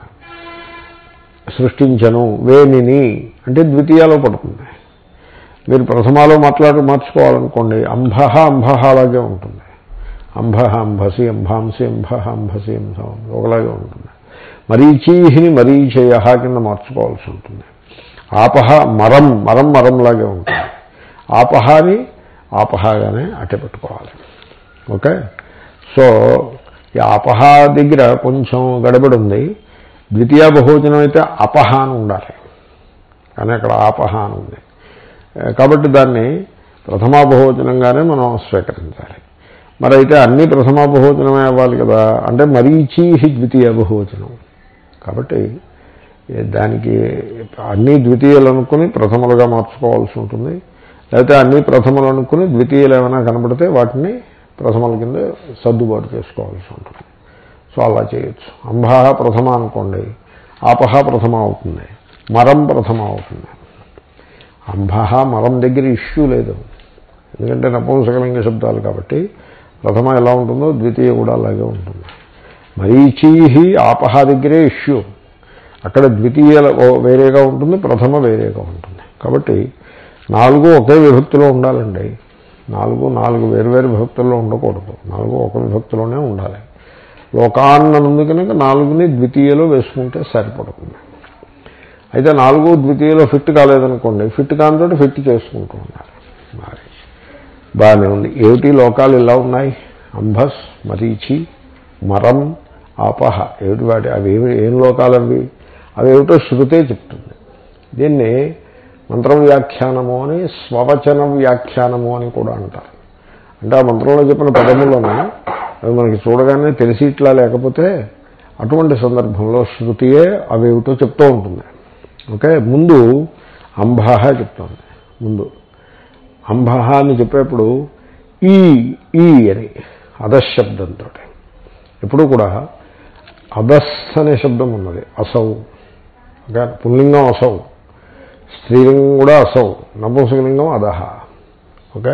సృష్టించను వేణిని అంటే ద్వితీయాలో పడుతుంది మీరు ప్రథమాలో మాట్లాడి మార్చుకోవాలనుకోండి అంబహ అంబహ అలాగే ఉంటుంది అంబహ అంబసి అంబాంసి అంబహ అంబసి అంబ ఒకలాగే ఉంటుంది మరీచీహిని మరీచయ కింద మార్చుకోవాల్సి ఉంటుంది ఆపహ మరం మరం మరంలాగే ఉంటుంది ఆపహాని ఆపహాగానే అట్టే పెట్టుకోవాలి ఓకే సో ఈ ఆపహ దగ్గర కొంచెం గడబడి ఉంది ద్వితీయ బహువచనం అయితే అపహ అని ఉండాలి కానీ అక్కడ ఆపహ అని ఉంది కాబట్టి దాన్ని ప్రథమా బహువచనంగానే మనం స్వీకరించాలి మరి అయితే అన్ని ప్రథమా బహువచనమే అవ్వాలి కదా అంటే మరీచీ ద్వితీయ బహువచనం కాబట్టి దానికి అన్ని ద్వితీయులు అనుకుని ప్రథమలుగా మార్చుకోవాల్సి ఉంటుంది లేకపోతే అన్ని ప్రథమలు అనుకుని ద్వితీయులు ఏమైనా కనబడితే వాటిని ప్రథమల కింద సర్దుబాటు చేసుకోవాల్సి ఉంటుంది సో అలా చేయొచ్చు అంబాహ ప్రథమ అనుకోండి ఆపహ ప్రథమ అవుతుంది మరం ప్రథమ అవుతుంది అంబాహ మరం దగ్గర ఇష్యూ లేదు ఎందుకంటే నపుంసకలింగ శబ్దాలు కాబట్టి ప్రథమ ఎలా ఉంటుందో ద్వితీయ కూడా అలాగే ఉంటుంది మరీచీహి ఆపహ దగ్గరే ఇష్యూ అక్కడ ద్వితీయ వేరేగా ఉంటుంది ప్రథమ వేరేగా ఉంటుంది కాబట్టి నాలుగు ఒకే విభక్తిలో ఉండాలండి నాలుగు నాలుగు వేరువేరు విభక్తుల్లో ఉండకూడదు నాలుగు ఒక విభక్తిలోనే ఉండాలి లోకాన్నందు కనుక నాలుగుని ద్వితీయలో వేసుకుంటే సరిపడుతుంది అయితే నాలుగు ద్వితీయలో ఫిట్ కాలేదనుకోండి ఫిట్ కానితో ఫిట్ చేసుకుంటూ ఉండాలి మరి బాగానే ఉంది ఏమిటి లోకాలు ఇలా ఉన్నాయి అంబస్ మరీచి మరం ఆపహ ఏమిటి వాటి అవి ఏమి ఏం లోకాలు అవి అవి ఏమిటో శృతే చెప్తుంది దీన్ని మంత్ర వ్యాఖ్యానము అని స్వవచన వ్యాఖ్యానము అని కూడా అంటారు అంటే ఆ మంత్రంలో చెప్పిన పదములను అవి మనకి చూడగానే తెలిసి ఇట్లా లేకపోతే అటువంటి సందర్భంలో శృతియే అవేమిటో చెప్తూ ఉంటుంది ఓకే ముందు అంబాహ చెప్తుంది ముందు అంబహ అని చెప్పేప్పుడు ఈ ఈ అని అధశబ్దంతో ఎప్పుడు కూడా అధస్ అనే శబ్దం ఉన్నది అసౌ ఓకే పుల్లింగం అసౌ స్త్రీలింగం కూడా అసౌ నపుంసకలింగం అదహ ఓకే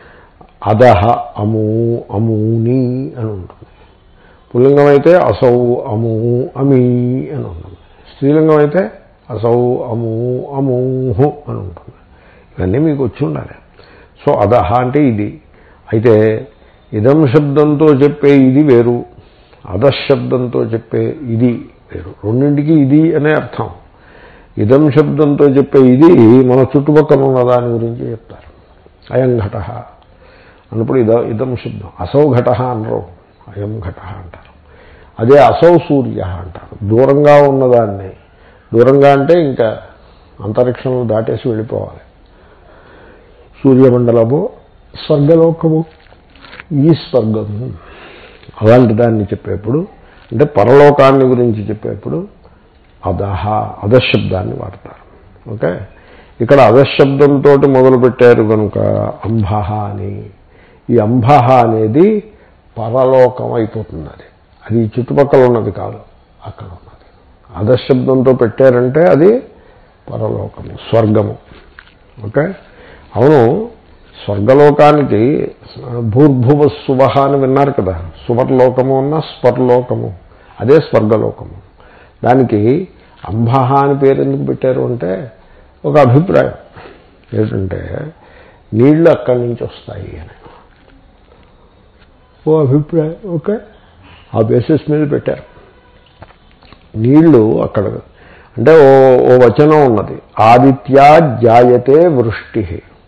అదహ అమూ అమూని అని ఉంటుంది పుల్లింగం అయితే అసౌ అమూ అమీ అని ఉంటుంది స్త్రీలింగం అయితే అసౌ అమూ అమూహు అని ఉంటుంది ఇవన్నీ మీకు వచ్చి ఉండాలి సో అదహ అంటే ఇది అయితే ఇదం శబ్దంతో చెప్పే ఇది వేరు అధశబ్దంతో చెప్పే ఇది వేరు రెండింటికి ఇది అనే అర్థం ఇదం శబ్దంతో చెప్పే ఇది మన చుట్టుపక్కల ఉన్న దాని గురించి చెప్తారు అయం ఘట అన్నప్పుడు ఇద ఇదం శబ్దం అసౌ ఘట అనరు అయం ఘట అంటారు అదే అసౌ సూర్య అంటారు దూరంగా ఉన్నదాన్ని దూరంగా అంటే ఇంకా అంతరిక్షంలో దాటేసి వెళ్ళిపోవాలి సూర్యమండలము స్వర్గలోకము ఈ స్వర్గము అలాంటి దాన్ని చెప్పేప్పుడు అంటే పరలోకాన్ని గురించి చెప్పేప్పుడు అదహ అధశబ్దాన్ని వాడతారు ఓకే ఇక్కడ అధశబ్దంతో మొదలుపెట్టారు కనుక అంబహ అని ఈ అంబహ అనేది పరలోకం అయిపోతుంది అది అది చుట్టుపక్కల ఉన్నది కాదు అక్కడ ఉన్నది అధశబ్దంతో పెట్టారంటే అది పరలోకము స్వర్గము ఓకే అవును స్వర్గలోకానికి భూర్భువ శుభ అని విన్నారు కదా సువర్లోకము అన్న స్వర్లోకము అదే స్వర్గలోకము దానికి అంబహ అని పేరు ఎందుకు పెట్టారు అంటే ఒక అభిప్రాయం ఏంటంటే నీళ్లు అక్కడి నుంచి వస్తాయి అని ఓ అభిప్రాయం ఓకే ఆ బేసిస్ మీద పెట్టారు నీళ్లు అక్కడ అంటే ఓ ఓ వచనం ఉన్నది ఆదిత్యా జాయతే వృష్టి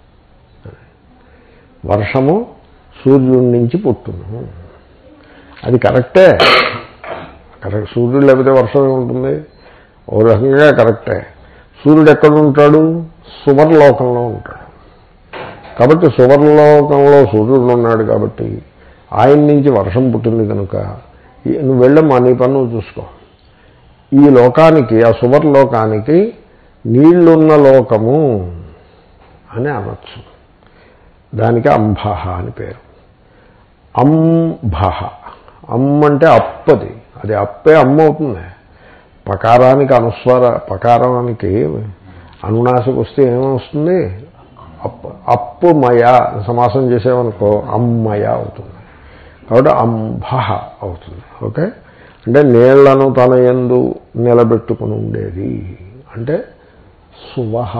వర్షము సూర్యుడి నుంచి పుట్టును అది కరెక్టే కరెక్ట్ సూర్యుడు లేకపోతే వర్షం ఏముంటుంది ఓ రకంగా కరెక్టే సూర్యుడు ఎక్కడ ఉంటాడు సువర్లోకంలో ఉంటాడు కాబట్టి సువర్లోకంలో సూర్యుడు ఉన్నాడు కాబట్టి ఆయన నుంచి వర్షం పుట్టింది కనుక ఈ- నువ్వు వెళ్ళమ్మా నీ పని నువ్వు చూసుకో ఈ లోకానికి ఆ సువర్లోకానికి నీళ్లున్న లోకము అని అనొచ్చు దానికి అంబహ అని పేరు అంబహ అమ్ అంటే అప్పది అది అప్పే అమ్మ అవుతుంది పకారానికి అనుస్వార పకారానికి అనునాసికి వస్తే ఏమొస్తుంది అప్పు అప్పుమయ సమాసం చేసేవనుకో అమ్మయ అవుతుంది కాబట్టి అంబహ అవుతుంది ఓకే అంటే నీళ్లను తన యందు నిలబెట్టుకుని ఉండేది అంటే సువహ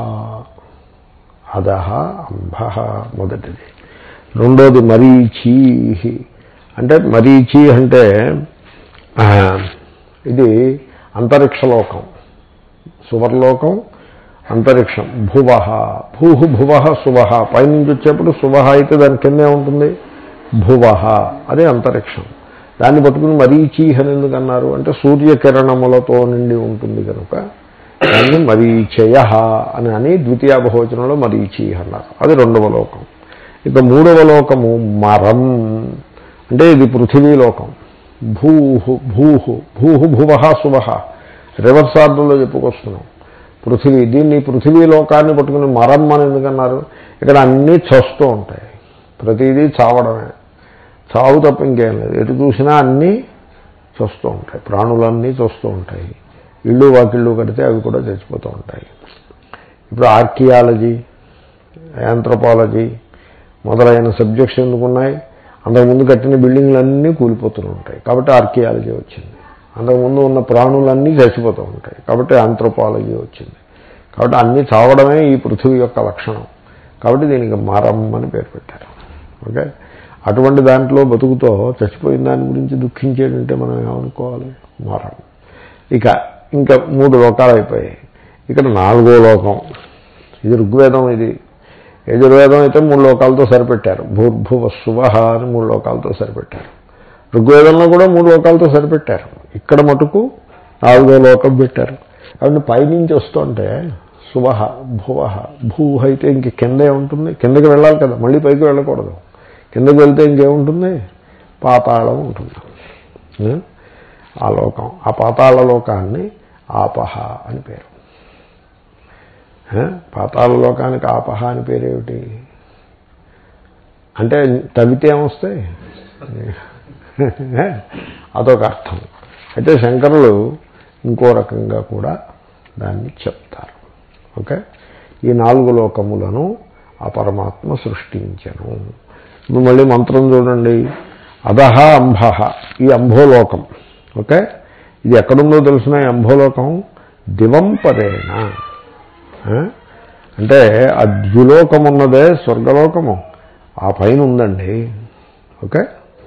అదహ అంబహ మొదటిది రెండోది మరీచి అంటే మరీచి అంటే ఆ, ఇది అంతరిక్షలోకం సువర్లోకం అంతరిక్షం భువ భూహు భువ శుభ పైనుంచి వచ్చేప్పుడు శుభ అయితే దాని కిందే ఉంటుంది భువ అదే అంతరిక్షం దాన్ని పట్టుకుని మరీచి అని ఎందుకు అన్నారు అంటే సూర్యకిరణములతో నిండి ఉంటుంది కనుక దాన్ని మరీచయ అని అని ద్వితీయ బహువచనంలో మరీచి అన్నారు అది రెండవ లోకం ఇక మూడవ లోకము మరం అంటే ఇది పృథివీలోకం భూహు భూహు భూహు భువ శుభ రివర్స్ ఆర్డర్లో చెప్పుకొస్తున్నాం పృథివీ దీన్ని పృథివీ లోకాన్ని పట్టుకుని మరం అని ఎందుకన్నారు ఇక్కడ అన్నీ చస్తూ ఉంటాయి ప్రతిదీ చావడమే చావు తప్ప ఇంకేం లేదు ఎటు చూసినా అన్నీ చూస్తూ ఉంటాయి ప్రాణులన్నీ చూస్తూ ఉంటాయి ఇళ్ళు వాకిళ్ళు కడితే అవి కూడా చచ్చిపోతూ ఉంటాయి ఇప్పుడు ఆర్కియాలజీ యాంథ్రోపాలజీ మొదలైన సబ్జెక్ట్స్ ఎందుకున్నాయి అంతకుముందు కట్టిన బిల్డింగ్లన్నీ కూలిపోతూ ఉంటాయి కాబట్టి ఆర్కియాలజీ వచ్చింది అంతకుముందు ఉన్న ప్రాణులన్నీ చచ్చిపోతూ ఉంటాయి కాబట్టి ఆంథ్రోపాలజీ వచ్చింది కాబట్టి అన్నీ చావడమే ఈ పృథివీ యొక్క లక్షణం కాబట్టి దీనికి మరం అని పేరు పెట్టారు ఓకే అటువంటి దాంట్లో బతుకుతో చచ్చిపోయిన దాని గురించి దుఃఖించేటంటే మనం ఏమనుకోవాలి మరం ఇక ఇంకా మూడు లోకాలు అయిపోయాయి ఇక్కడ నాలుగో లోకం ఇది ఋగ్వేదం ఇది యజుర్వేదం అయితే మూడు లోకాలతో సరిపెట్టారు భూర్భువ శుభ అని మూడు లోకాలతో సరిపెట్టారు ఋగ్వేదంలో కూడా మూడు లోకాలతో సరిపెట్టారు ఇక్కడ మటుకు నాలుగో లోకం పెట్టారు కాబట్టి పైనుంచి వస్తుంటే శుభ భువ భూ అయితే ఇంక కిందే ఉంటుంది కిందకి వెళ్ళాలి కదా మళ్ళీ పైకి వెళ్ళకూడదు కిందకి వెళ్తే ఇంకేముంటుంది పాతాళం ఉంటుంది ఏ? ఆ లోకం ఆ పాతాళ లోకాన్ని ఆపహ అని పేరు ఏ? పాతాళ లోకానికి ఆపహ అని పేరేమిటి అంటే తవ్వితే ఏమొస్తాయి ఏ? అదొక అర్థం అయితే శంకరులు ఇంకో రకంగా కూడా దాన్ని చెప్తారు ఓకే ఈ నాలుగు లోకములను ఆ పరమాత్మ సృష్టించను ఇప్పుడు మళ్ళీ మంత్రం చూడండి అధహ అంబహ ఈ అంభోలోకం ఓకే ఇది ఎక్కడుందో తెలిసిన ఈ అంభోలోకం దివంపరేణ ఆ? అంటే ఆ ద్యులోకం ఉన్నదే స్వర్గలోకము ఆ పైన ఉందండి ఓకే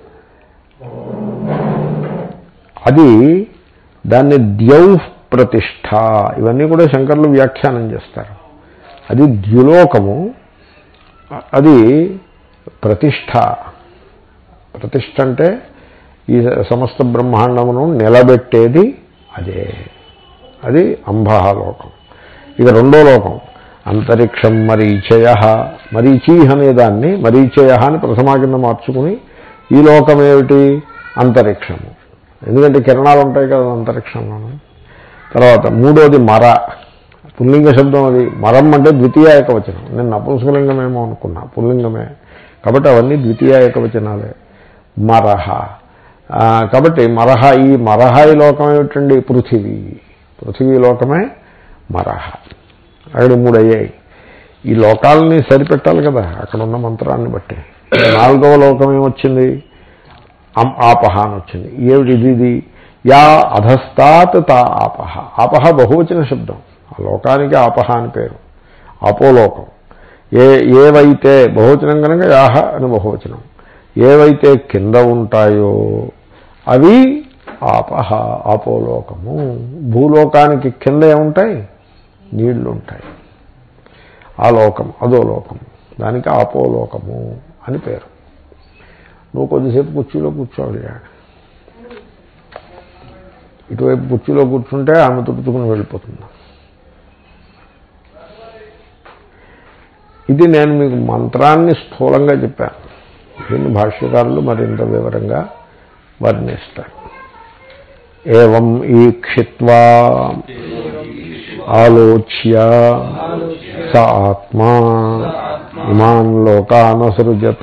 అది దాన్ని ద్యౌ ప్రతిష్ట ఇవన్నీ కూడా శంకర్లు వ్యాఖ్యానం చేస్తారు అది ద్యులోకము అది ప్రతిష్ట ప్రతిష్ట అంటే ఈ సమస్త బ్రహ్మాండమును నిలబెట్టేది అదే అది అంబాలోకం ఇక రెండో లోకం అంతరిక్షం మరీచయ మరీచీ అనే దాన్ని మరీచయ అని ప్రథమా కింద మార్చుకుని ఈ లోకం ఏమిటి అంతరిక్షము ఎందుకంటే కిరణాలు ఉంటాయి కదా అంతరిక్షంలోనూ తర్వాత మూడోది మర పుల్లింగ శబ్దం అది మరం అంటే ద్వితీయ ఏకవచనం నేను నపుంసకలింగమేమో అనుకున్నా పుల్లింగమే కాబట్టి అవన్నీ ద్వితీయ ఏకవచనాలే మరహ ఆ, కాబట్టి మరహ ఈ మరహ ఈ లోకం ఏమిటండి పృథివీ పృథివీ లోకమే మరహ అక్కడ మూడు అయ్యాయి ఈ లోకాలని సరిపెట్టాలి కదా అక్కడ ఉన్న మంత్రాన్ని బట్టి నాలుగవ లోకం ఏమొచ్చింది అం- ఆపహ అని వచ్చింది ఏమిటి ఇది ఇది యా అధస్తాత్ తా ఆపహ ఆపహ బహువచన శబ్దం ఆ లోకానికి ఆపహ అని పేరు ఆపోలోకం ఏ ఏవైతే బహువచనం కనుక యాహ అని బహువచనం ఏవైతే కింద ఉంటాయో అవి ఆపహ ఆపోలోకము భూలోకానికి కింద ఏముంటాయి నీళ్లు ఉంటాయి ఆ లోకం అదో లోకం దానికి ఆపోలోకము అని పేరు నువ్వు కొద్దిసేపు కుర్చీలో కూర్చోవాలి ఇటువైపు కుర్చీలో కూర్చుంటే ఆమె తుడుచుకుని వెళ్ళిపోతుంది ఇది నేను మీకు మంత్రాన్ని స్థూలంగా చెప్పాను దీన్ని భాష్యకారులు మరింత వివరంగా వర్ణిస్తారు ఏం ఈక్షిత్వా ఆలోచ్య స ఆత్మా ఇమాన్ లోకానసృజత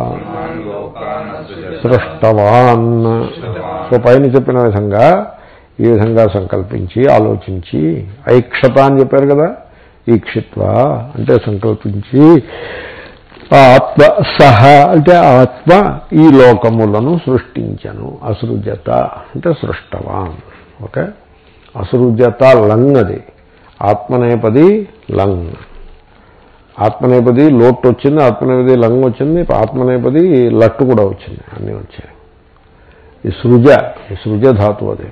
సృష్టవాన్ సో పైన చెప్పిన విధంగా ఈ విధంగా సంకల్పించి ఆలోచించి ఐక్షత అని చెప్పారు కదా ఈక్షిత్వ అంటే సంకల్పించి ఆ ఆత్మ సహ అంటే ఆత్మ ఈ లోకములను సృష్టించను అసృజత అంటే సృష్టవాన్ ఓకే అసృజత లంగ్ అది ఆత్మనేపది లంగ్ ఆత్మనేపది లోటు వచ్చింది ఆత్మనేపది లంగ్ వచ్చింది ఆత్మనేపది లట్టు కూడా వచ్చింది అన్నీ వచ్చాయి ఈ సృజ ఈ సృజ ధాతు అది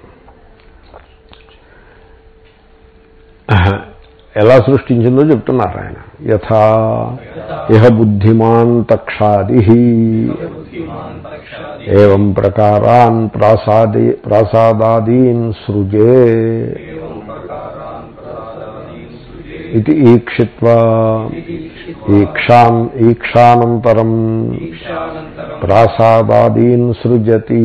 ఎలా సృష్టించిందో చెప్తున్నారు ఆయన యథా ఇహ బుద్ధిమాన్ తక్షాది ఏం ప్రకారాన్ ప్రాసాది ప్రాసాదాదీన్ సృజే ఇది ఈక్షిత్వా ఈక్షాన్ ఈక్షానంతరం ప్రాసాదాదీన్ సృజతి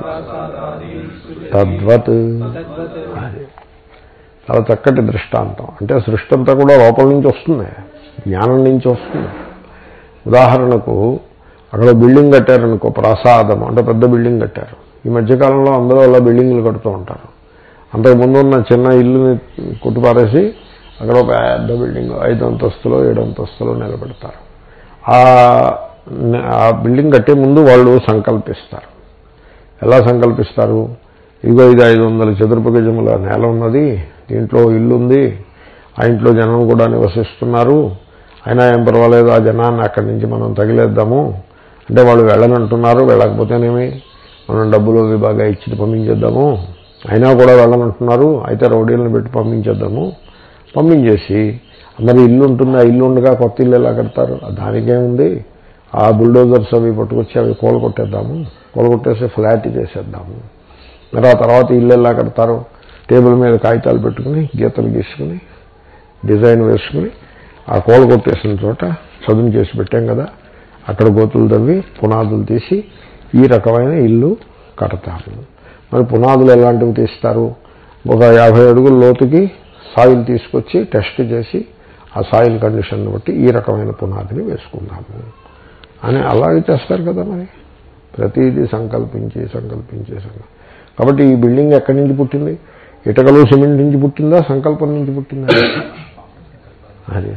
తద్వత్ అది. చాలా చక్కటి దృష్టాంతం అంటే సృష్టి అంతా కూడా లోపల నుంచి వస్తుంది జ్ఞానం నుంచి వస్తుంది ఉదాహరణకు అక్కడ బిల్డింగ్ కట్టారనుకో ప్రాసాదం అంటే పెద్ద బిల్డింగ్ కట్టారు ఈ మధ్యకాలంలో అందరూ అలా బిల్డింగ్లు కడుతూ ఉంటారు అంతకుముందు ఉన్న చిన్న ఇల్లుని కొట్టుపారేసి అక్కడ ఒక పెద్ద బిల్డింగ్ ఐదు అంతస్తులో ఏడు అంతస్తులో నిలబెడతారు ఆ ఆ బిల్డింగ్ కట్టే ముందు వాళ్ళు సంకల్పిస్తారు ఎలా సంకల్పిస్తారు ఇదిగో ఇది ఐదు వందల చతురపు గజముల నేల ఉన్నది దీంట్లో ఇల్లు ఉంది ఆ ఇంట్లో జనం కూడా నివసిస్తున్నారు అయినా ఏం పర్వాలేదు ఆ జనాన్ని అక్కడి నుంచి మనం తగిలేద్దాము అంటే వాళ్ళు వెళ్ళనంటున్నారు వెళ్ళకపోతేనేమి మనం డబ్బులు అవి బాగా ఇచ్చి పంపించేద్దాము అయినా కూడా వెళ్ళనంటున్నారు అయితే రౌడీలను పెట్టి పంపించేద్దాము పంపించేసి అందరి ఇల్లు ఉంటుంది ఆ ఇల్లు ఉండగా కొత్త ఇల్లు ఎలా కడతారు దానికేముంది ఆ బుల్డోజర్స్ అవి పట్టుకొచ్చి అవి కూలగొట్టేద్దాము కూలగొట్టేసి ఫ్లాట్ చేసేద్దాము మరి ఆ తర్వాత ఇల్లు ఎలా కడతారు టేబుల్ మీద కాగితాలు పెట్టుకుని గీతలు గీసుకుని డిజైన్ వేసుకుని ఆ కోల కొట్టేసిన చోట చదును చేసి పెట్టాం కదా అక్కడ గోతులు తవ్వి పునాదులు తీసి ఈ రకమైన ఇల్లు కడతారు మరి పునాదులు ఎలాంటివి తీస్తారు ఒక యాభై అడుగుల లోతుకి సాయిల్ తీసుకొచ్చి టెస్ట్ చేసి ఆ సాయిల్ కండిషన్ బట్టి ఈ రకమైన పునాదిని వేసుకుందాము అని అలాగే చేస్తారు కదా మరి ప్రతిదీ సంకల్పించి సంకల్పించి సంకల్ప కాబట్టి ఈ బిల్డింగ్ ఎక్కడి నుంచి పుట్టింది ఇటకలు సిమెంట్ నుంచి పుట్టిందా సంకల్పం నుంచి పుట్టిందా అది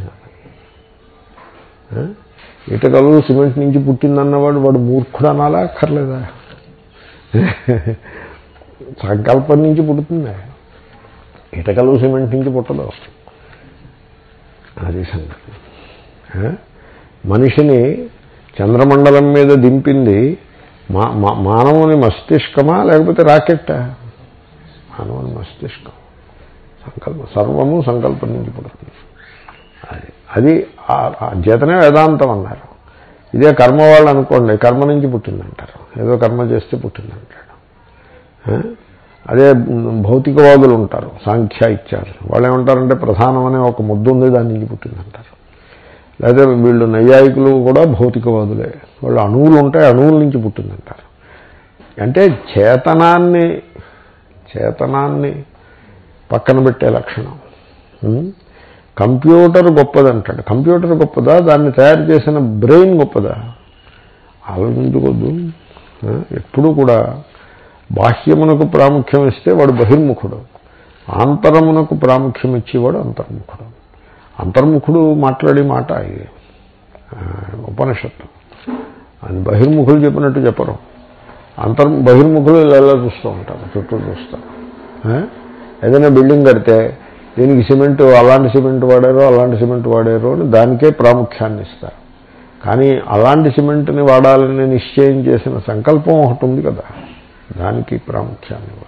ఆ? ఇటకలు సిమెంట్ నుంచి పుట్టిందన్నవాడు వాడు మూర్ఖుడు అనాలా అక్కర్లేదా సంకల్పం నుంచి పుడుతుంది ఇటకలు సిమెంట్ నుంచి పుట్టదు అది సంగతి ఆ? మనిషిని చంద్రమండలం మీద దింపింది మా మా- మానవుని మస్తిష్కమా లేకపోతే రాకెట్టా మానవుని మస్తిష్కం సంకల్పం సర్వము సంకల్పం నుంచి పుడుతుంది అది అది ఆ- ఆ చేతనే వేదాంతం అన్నారు ఇదే కర్మ వాళ్ళు అనుకోండి కర్మ నుంచి పుట్టిందంటారు ఏదో కర్మ చేస్తే పుట్టిందంటాడు ఆ? అదే భౌతికవాదులు ఉంటారు సాంఖ్య ఇచ్చారు వాళ్ళు ఏమంటారంటే ప్రధానం అనే ఒక ముద్దు ఉంది దాని నుంచి పుట్టిందంటారు లేదా వీళ్ళు నైయాయికులు కూడా భౌతికవాదులే వాళ్ళు అణువులు ఉంటాయి అణువుల నుంచి పుట్టిందంటారు అంటే చేతనాన్ని చేతనాన్ని పక్కన పెట్టే లక్షణం ఉం? కంప్యూటర్ గొప్పదంటాడు కంప్యూటర్ గొప్పదా దాన్ని తయారు చేసిన బ్రెయిన్ గొప్పదా ఆలోచించుకోద్దు ఆ? ఎప్పుడూ కూడా బాహ్యమునకు ప్రాముఖ్యం ఇస్తే వాడు బహిర్ముఖుడు ఆంతరమునకు ప్రాముఖ్యం ఇచ్చేవాడు అంతర్ముఖుడు అంతర్ముఖుడు మాట్లాడే మాట ఇది ఆ, ఉపనిషత్తు అని బహిర్ముఖులు చెప్పినట్టు చెప్పరు అంతర్ బహిర్ముఖులు ఇలా ఇలా చూస్తూ ఉంటారు చుట్టూ చూస్తారు ఆ? ఏదైనా బిల్డింగ్ కడితే దీనికి సిమెంట్ అలాంటి సిమెంట్ వాడారో అలాంటి సిమెంట్ వాడారో అని దానికే ప్రాముఖ్యాన్ని ఇస్తారు కానీ అలాంటి సిమెంట్ని వాడాలని నిశ్చయం చేసిన సంకల్పం ఒకటి ఉంది కదా దానికి ప్రాముఖ్యాన్ని ఇవ్వాలి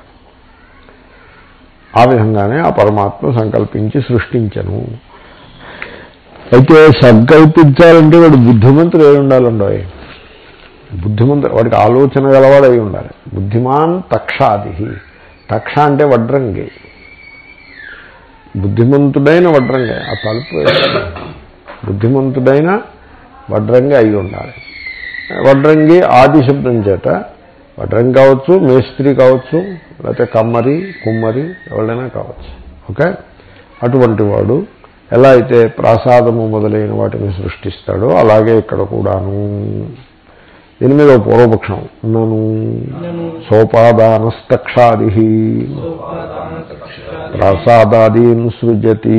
ఆ విధంగానే ఆ పరమాత్మ సంకల్పించి సృష్టించను అయితే సంకల్పించాలంటే వాడు బుద్ధిమంతుడు అయి ఉండాలండో బుద్ధిమంతుడు వాడికి ఆలోచన గలవాడు అయి ఉండాలి బుద్ధిమాన్ తక్షాది తక్ష అంటే వడ్రంగి బుద్ధిమంతుడైన వడ్రంగి ఆ తలుపు బుద్ధిమంతుడైన వడ్రంగి అయి ఉండాలి వడ్రంగి ఆది శబ్దం చేత వడ్రంగి కావచ్చు మేస్త్రి కావచ్చు లేకపోతే కమ్మరి కుమ్మరి ఎవరైనా కావచ్చు ఓకే అటువంటి వాడు ఎలా అయితే ప్రాసాదము మొదలైన వాటిని సృష్టిస్తాడో అలాగే ఇక్కడ కూడాను దీని మీద ఓ పూర్వపక్షం నను సోపాదానస్తక్షాది ప్రాసాదాదీన్ సృజతి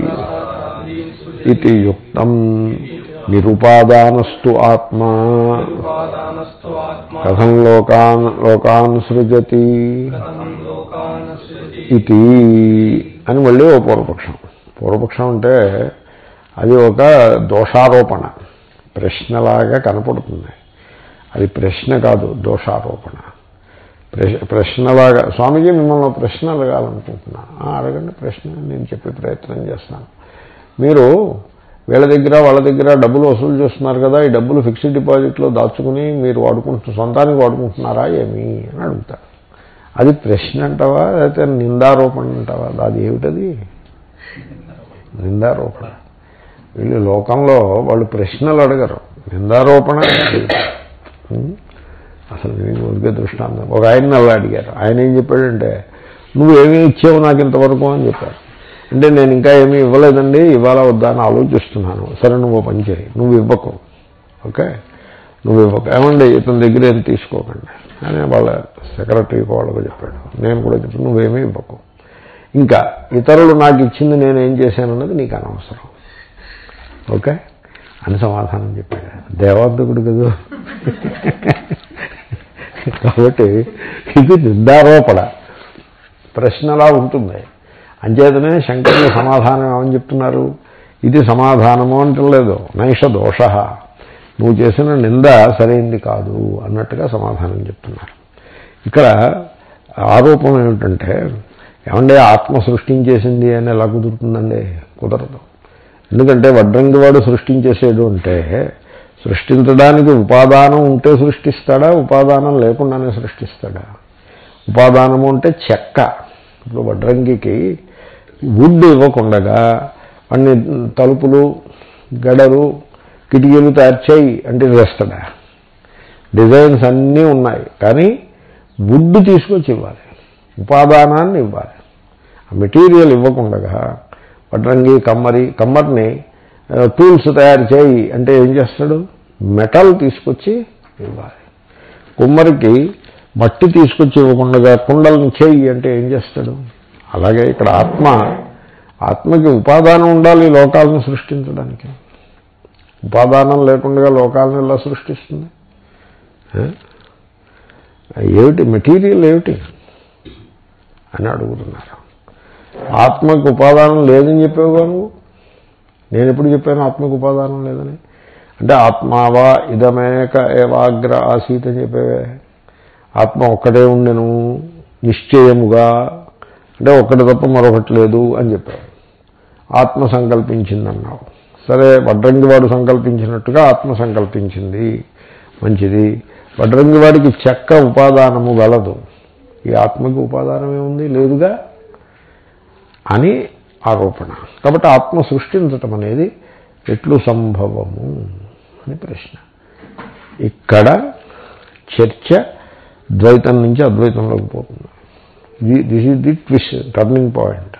ఇది యుక్తం నిరుపాదానస్తు ఆత్మా ఉపాదానస్తు ఆత్మ కథం లోకాన్ లోకాన్ సృజతి కథం లోకాన సృజతి ఇది అని మళ్ళీ ఓ పూర్వపక్షం పూర్వపక్షం అంటే అది ఒక దోషారోపణ ప్రశ్నలాగా కనపడుతుంది అది ప్రశ్న కాదు దోషారోపణ ప్రశ్న ప్రశ్నలాగా స్వామీజీ మిమ్మల్ని ఒక ప్రశ్న అడగాలనుకుంటున్నా "ఆ, అడగండి ప్రశ్న నేను చెప్పే ప్రయత్నం చేస్తాను మీరు వీళ్ళ దగ్గర వాళ్ళ దగ్గర డబ్బులు వసూలు చేస్తున్నారు కదా ఈ డబ్బులు ఫిక్స్డ్ డిపాజిట్లో దాచుకుని మీరు వాడుకుంటు సొంతానికి వాడుకుంటున్నారా ఏమి అని అడుగుతారు అది ప్రశ్న అంటావా లేకపోతే నిందారోపణ అంటావా అది ఏమిటది నిందారోపణ వీళ్ళు లోకంలో వాళ్ళు ప్రశ్నలు అడగరు నిందారోపణ ఉం? అసలు నేను ఊరికే దృష్టాంతం ఒక ఆయన అలా అడిగారు ఆయన ఏం చెప్పాడంటే నువ్వేమీ ఇచ్చావు నాకు ఇంతవరకు అని చెప్పారు అంటే నేను ఇంకా ఏమీ ఇవ్వలేదండి ఇవ్వాలా వద్దా అని ఆలోచిస్తున్నాను సరే నువ్వు ఓ పని చేయి నువ్వు ఇవ్వకు ఓకే నువ్వు ఇవ్వకు ఏమండి ఇతని దగ్గర ఏం తీసుకోకండి అని వాళ్ళ సెక్రటరీకి వాళ్ళకు చెప్పాడు నేను కూడా చెప్పాను నువ్వేమీ ఇవ్వకు ఇంకా ఇతరులు నాకు ఇచ్చింది నేను ఏం చేశానన్నది నీకు అనవసరం ఓకే అని సమాధానం చెప్పాడు దేవాంతకుడు కదా కాబట్టి ఇది నిందారోపణ ప్రశ్నలా ఉంటుంది అంచేతనే శంకరుని సమాధానం ఏమని చెప్తున్నారు ఇది సమాధానము అంటలేదు నైష దోష నువ్వు చేసిన నింద సరైంది కాదు అన్నట్టుగా సమాధానం చెప్తున్నారు ఇక్కడ ఆరోపం ఏమిటంటే ఏమంటే ఆత్మ సృష్టించేసింది అని ఎలా కుదురుతుందండి కుదరదు ఎందుకంటే వడ్రంగి వాడు సృష్టించేసేడు అంటే సృష్టించడానికి ఉపాదానం ఉంటే సృష్టిస్తాడా ఉపాదానం లేకుండానే సృష్టిస్తాడా ఉపాదానము అంటే చెక్క ఇప్పుడు వడ్రంగికి వుడ్ ఇవ్వకుండగా అన్ని తలుపులు గడలు కిటికీలు తయారు చేయి అంటే వేస్తాడా డిజైన్స్ అన్నీ ఉన్నాయి కానీ వుడ్ తీసుకొచ్చి ఇవ్వాలి ఉపాదానాన్ని ఇవ్వాలి ఆ మెటీరియల్ ఇవ్వకుండగా వడ్రంగి కమ్మరి కమ్మరిని టూల్స్ తయారు చేయి అంటే ఏం చేస్తాడు మెటల్ తీసుకొచ్చి ఇవ్వాలి కుమ్మరికి మట్టి తీసుకొచ్చి ఇవ్వకుండా కుండలను చేయి అంటే ఏం చేస్తాడు అలాగే ఇక్కడ ఆత్మ ఆత్మకి ఉపాదానం ఉండాలి ఈ లోకాలను సృష్టించడానికి ఉపాదానం లేకుండా లోకాలను ఎలా సృష్టిస్తుంది ఏ? ఏమిటి మెటీరియల్ ఏమిటి అని అడుగుతున్నారు ఆత్మకు ఉపాదానం లేదని చెప్పావుగా నువ్వు నేను ఎప్పుడు చెప్పాను ఆత్మకు ఉపాదానం లేదని అంటే ఆత్మావా ఇదమేక ఏవాగ్ర ఆసీత్ అని చెప్పేవే ఆత్మ ఒక్కటే ఉండెను నిశ్చయముగా అంటే ఒక్కటి తప్ప మరొకటి లేదు అని చెప్పావు ఆత్మ సంకల్పించిందన్నావు సరే వడ్రంగి వాడు సంకల్పించినట్టుగా ఆత్మ సంకల్పించింది మంచిది వడ్రంగి వాడికి చెక్క ఉపాదానము గలదు ఈ ఆత్మకి ఉపాదానం ఏముంది లేదుగా అని ఆరోపణ కాబట్టి ఆత్మ సృష్టించటం అనేది ఎట్లు సంభవము అని ప్రశ్న ఇక్కడ చర్చ ద్వైతం నుంచి అద్వైతంలోకి పోతుంది this is the twist turning point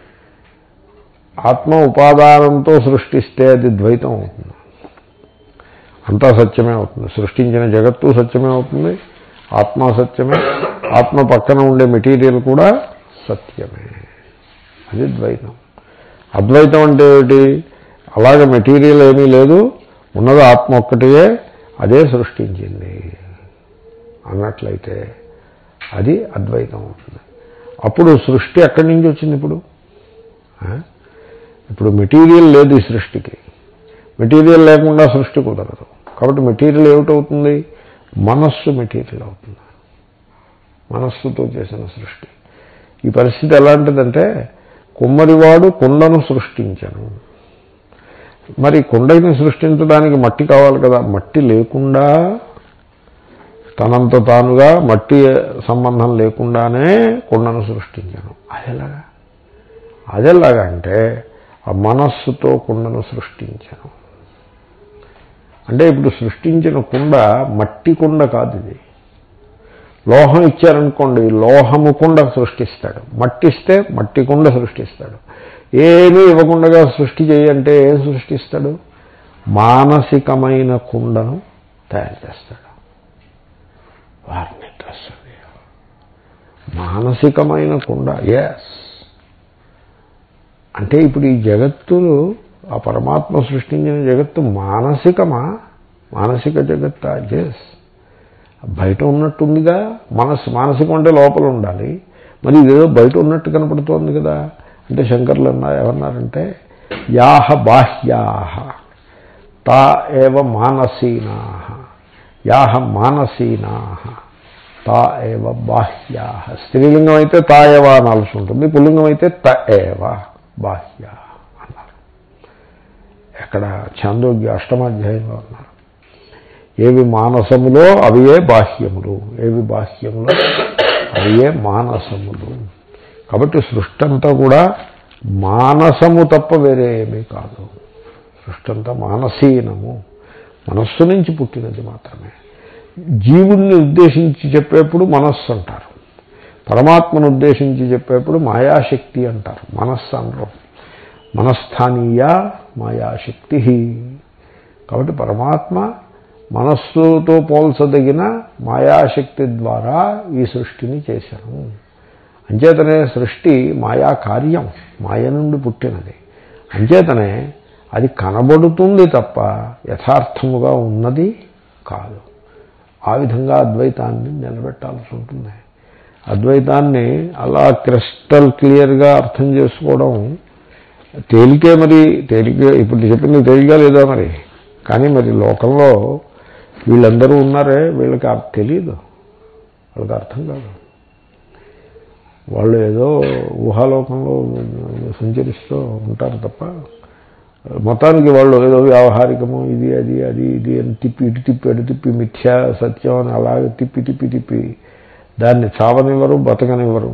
ఆత్మ ఉపాదానంతో సృష్టిస్తే అది ద్వైతం అవుతుంది అంతా సత్యమే అవుతుంది సృష్టించిన జగత్తు సత్యమే అవుతుంది ఆత్మ సత్యమే ఆత్మ పక్కన ఉండే మెటీరియల్ కూడా సత్యమే అది ద్వైతం అద్వైతం అంటే ఏమిటి అలాగే మెటీరియల్ ఏమీ లేదు ఉన్నది ఆత్మ ఒక్కటియే అదే సృష్టించింది అన్నట్లయితే అది అద్వైతం అవుతుంది అప్పుడు సృష్టి ఎక్కడి నుంచి వచ్చింది ఇప్పుడు ఆ? ఇప్పుడు మెటీరియల్ లేదు ఈ సృష్టికి మెటీరియల్ లేకుండా సృష్టి కుదరదు కాబట్టి మెటీరియల్ ఏమిటవుతుంది మనస్సు మెటీరియల్ అవుతుంది మనస్సుతో చేసిన సృష్టి ఈ పరిస్థితి ఎలాంటిదంటే కుమ్మరివాడు కుండను సృష్టించను మరి కుండని సృష్టించడానికి మట్టి కావాలి కదా మట్టి లేకుండా తనంత తానుగా మట్టి సంబంధం లేకుండానే కుండను సృష్టించాను అదెలాగా అదెలాగా అంటే ఆ మనస్సుతో కుండను సృష్టించాను అంటే ఇప్పుడు సృష్టించిన కుండ మట్టి కుండ కాదు ఇది లోహం ఇచ్చారనుకోండి లోహము కుండ సృష్టిస్తాడు మట్టి ఇస్తే మట్టి కుండ సృష్టిస్తాడు ఏమీ ఇవ్వకుండా సృష్టి చేయంటే ఏం సృష్టిస్తాడు మానసికమైన కుండను తయారు చేస్తాడు వారిని డ్రెస్ మానసికమైన కుండ ఎస్ అంటే ఇప్పుడు ఈ జగత్తులు ఆ పరమాత్మ సృష్టించిన జగత్తు మానసికమా మానసిక జగత్తా ఎస్ బయట ఉన్నట్టుందిగా మనస్సు మానసికం అంటే లోపల ఉండాలి మరి ఇదేదో బయట ఉన్నట్టు కనపడుతోంది కదా అంటే శంకర్లు అన్నారు ఏమన్నారంటే యాహ బాహ్యాహ తా ఏవ మానసీనా యాహ మానసీనా తా ఏవ బాహ్యా స్త్రీలింగం అయితే తా ఏవ అనాల్సి ఉంటుంది పుల్లింగం అయితే త ఏవ బాహ్య అన్నారు ఎక్కడ చాందోగ్య అష్టమాధ్యాయంలో అన్నారు ఏవి మానసములో అవియే బాహ్యములు ఏవి బాహ్యములో అవియే మానసములు కాబట్టి సృష్టి అంతా కూడా మానసము తప్ప వేరే ఏమీ కాదు సృష్టి అంతా మానసీనము మనస్సు నుంచి పుట్టినది మాత్రమే జీవుణ్ణి ఉద్దేశించి చెప్పేప్పుడు మనస్సు అంటారు పరమాత్మను ఉద్దేశించి చెప్పేప్పుడు మాయాశక్తి అంటారు మనస్సు అనరు మనస్థానీయ మాయాశక్తి కాబట్టి పరమాత్మ మనస్సుతో పోల్చదగిన మాయాశక్తి ద్వారా ఈ సృష్టిని చేశాను అంచేతనే సృష్టి మాయా కార్యం మాయ నుండి పుట్టినది అంచేతనే అది కనబడుతుంది తప్ప యథార్థముగా ఉన్నది కాదు ఆ విధంగా అద్వైతాన్ని నిలబెట్టాల్సి ఉంటుంది అద్వైతాన్ని అలా క్రిస్టల్ క్లియర్గా అర్థం చేసుకోవడం తేలికే మరి తేలిక ఇప్పుడు చెప్పింది తేలిగా లేదా మరి కానీ మరి లోకంలో వీళ్ళందరూ ఉన్నారే వీళ్ళకి అర్థం తెలియదు వాళ్ళకి అర్థం కాదు వాళ్ళు ఏదో ఊహాలోకంలో సంచరిస్తూ ఉంటారు తప్ప మొత్తానికి వాళ్ళు ఏదో వ్యవహారికము ఇది అది అది ఇది అని తిప్పి ఇటు తిప్పి అటు తిప్పి మిథ్యా సత్యం అని అలాగే తిప్పి తిప్పి తిప్పి దాన్ని చావనివ్వరు బతకనివ్వరు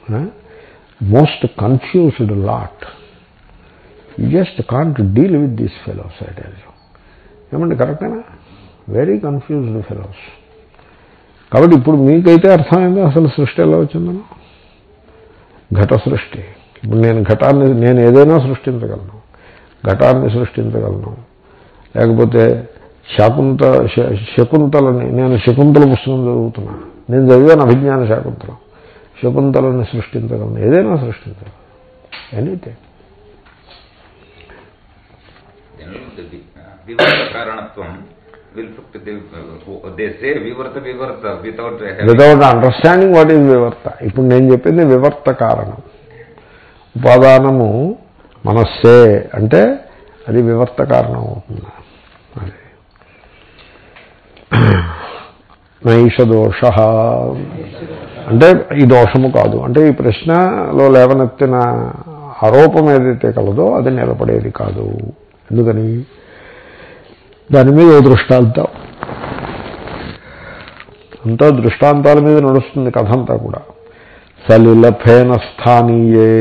most confused lot you just can't deal with this fellows I tell you ఏమండి కరెక్టేనా వెరీ కన్ఫ్యూజ్డ్ ఫెలోస్ కాబట్టి ఇప్పుడు మీకైతే అర్థమైంది అసలు సృష్టి ఎలా వచ్చిందనో ఘట సృష్టి ఇప్పుడు నేను ఘటాన్ని నేను ఏదైనా సృష్టించగలను ఘటాన్ని సృష్టించగలను లేకపోతే శాకుంత శ- శకుంతలని నేను శకుంతల పుస్తకం చదువుతున్నా నేను చదివాను అభిజ్ఞాన శాకుంతలం శకుంతలని సృష్టించగలను ఏదైనా సృష్టించగలను ఎనీథింగ్ వివర్త కారణత్వం విల్ దే సే వివర్త వివర్త without without understanding what is వివర్త ఇప్పుడు నేను చెప్పింది వివర్త కారణం ఉపాదానము మనస్సే అంటే అది వివర్త కారణం అవుతుంది అది నైష దోష అంటే ఈ దోషము కాదు అంటే ఈ ప్రశ్నలో లేవనెత్తిన ఆరోపం ఏదైతే కలదో అది నిలబడేది కాదు ఎందుకని దాని మీద ఓ దృష్టాంతం అంతా దృష్టాంతాల మీద నడుస్తుంది కథ అంతా కూడా సలిలఫేన స్థానీయే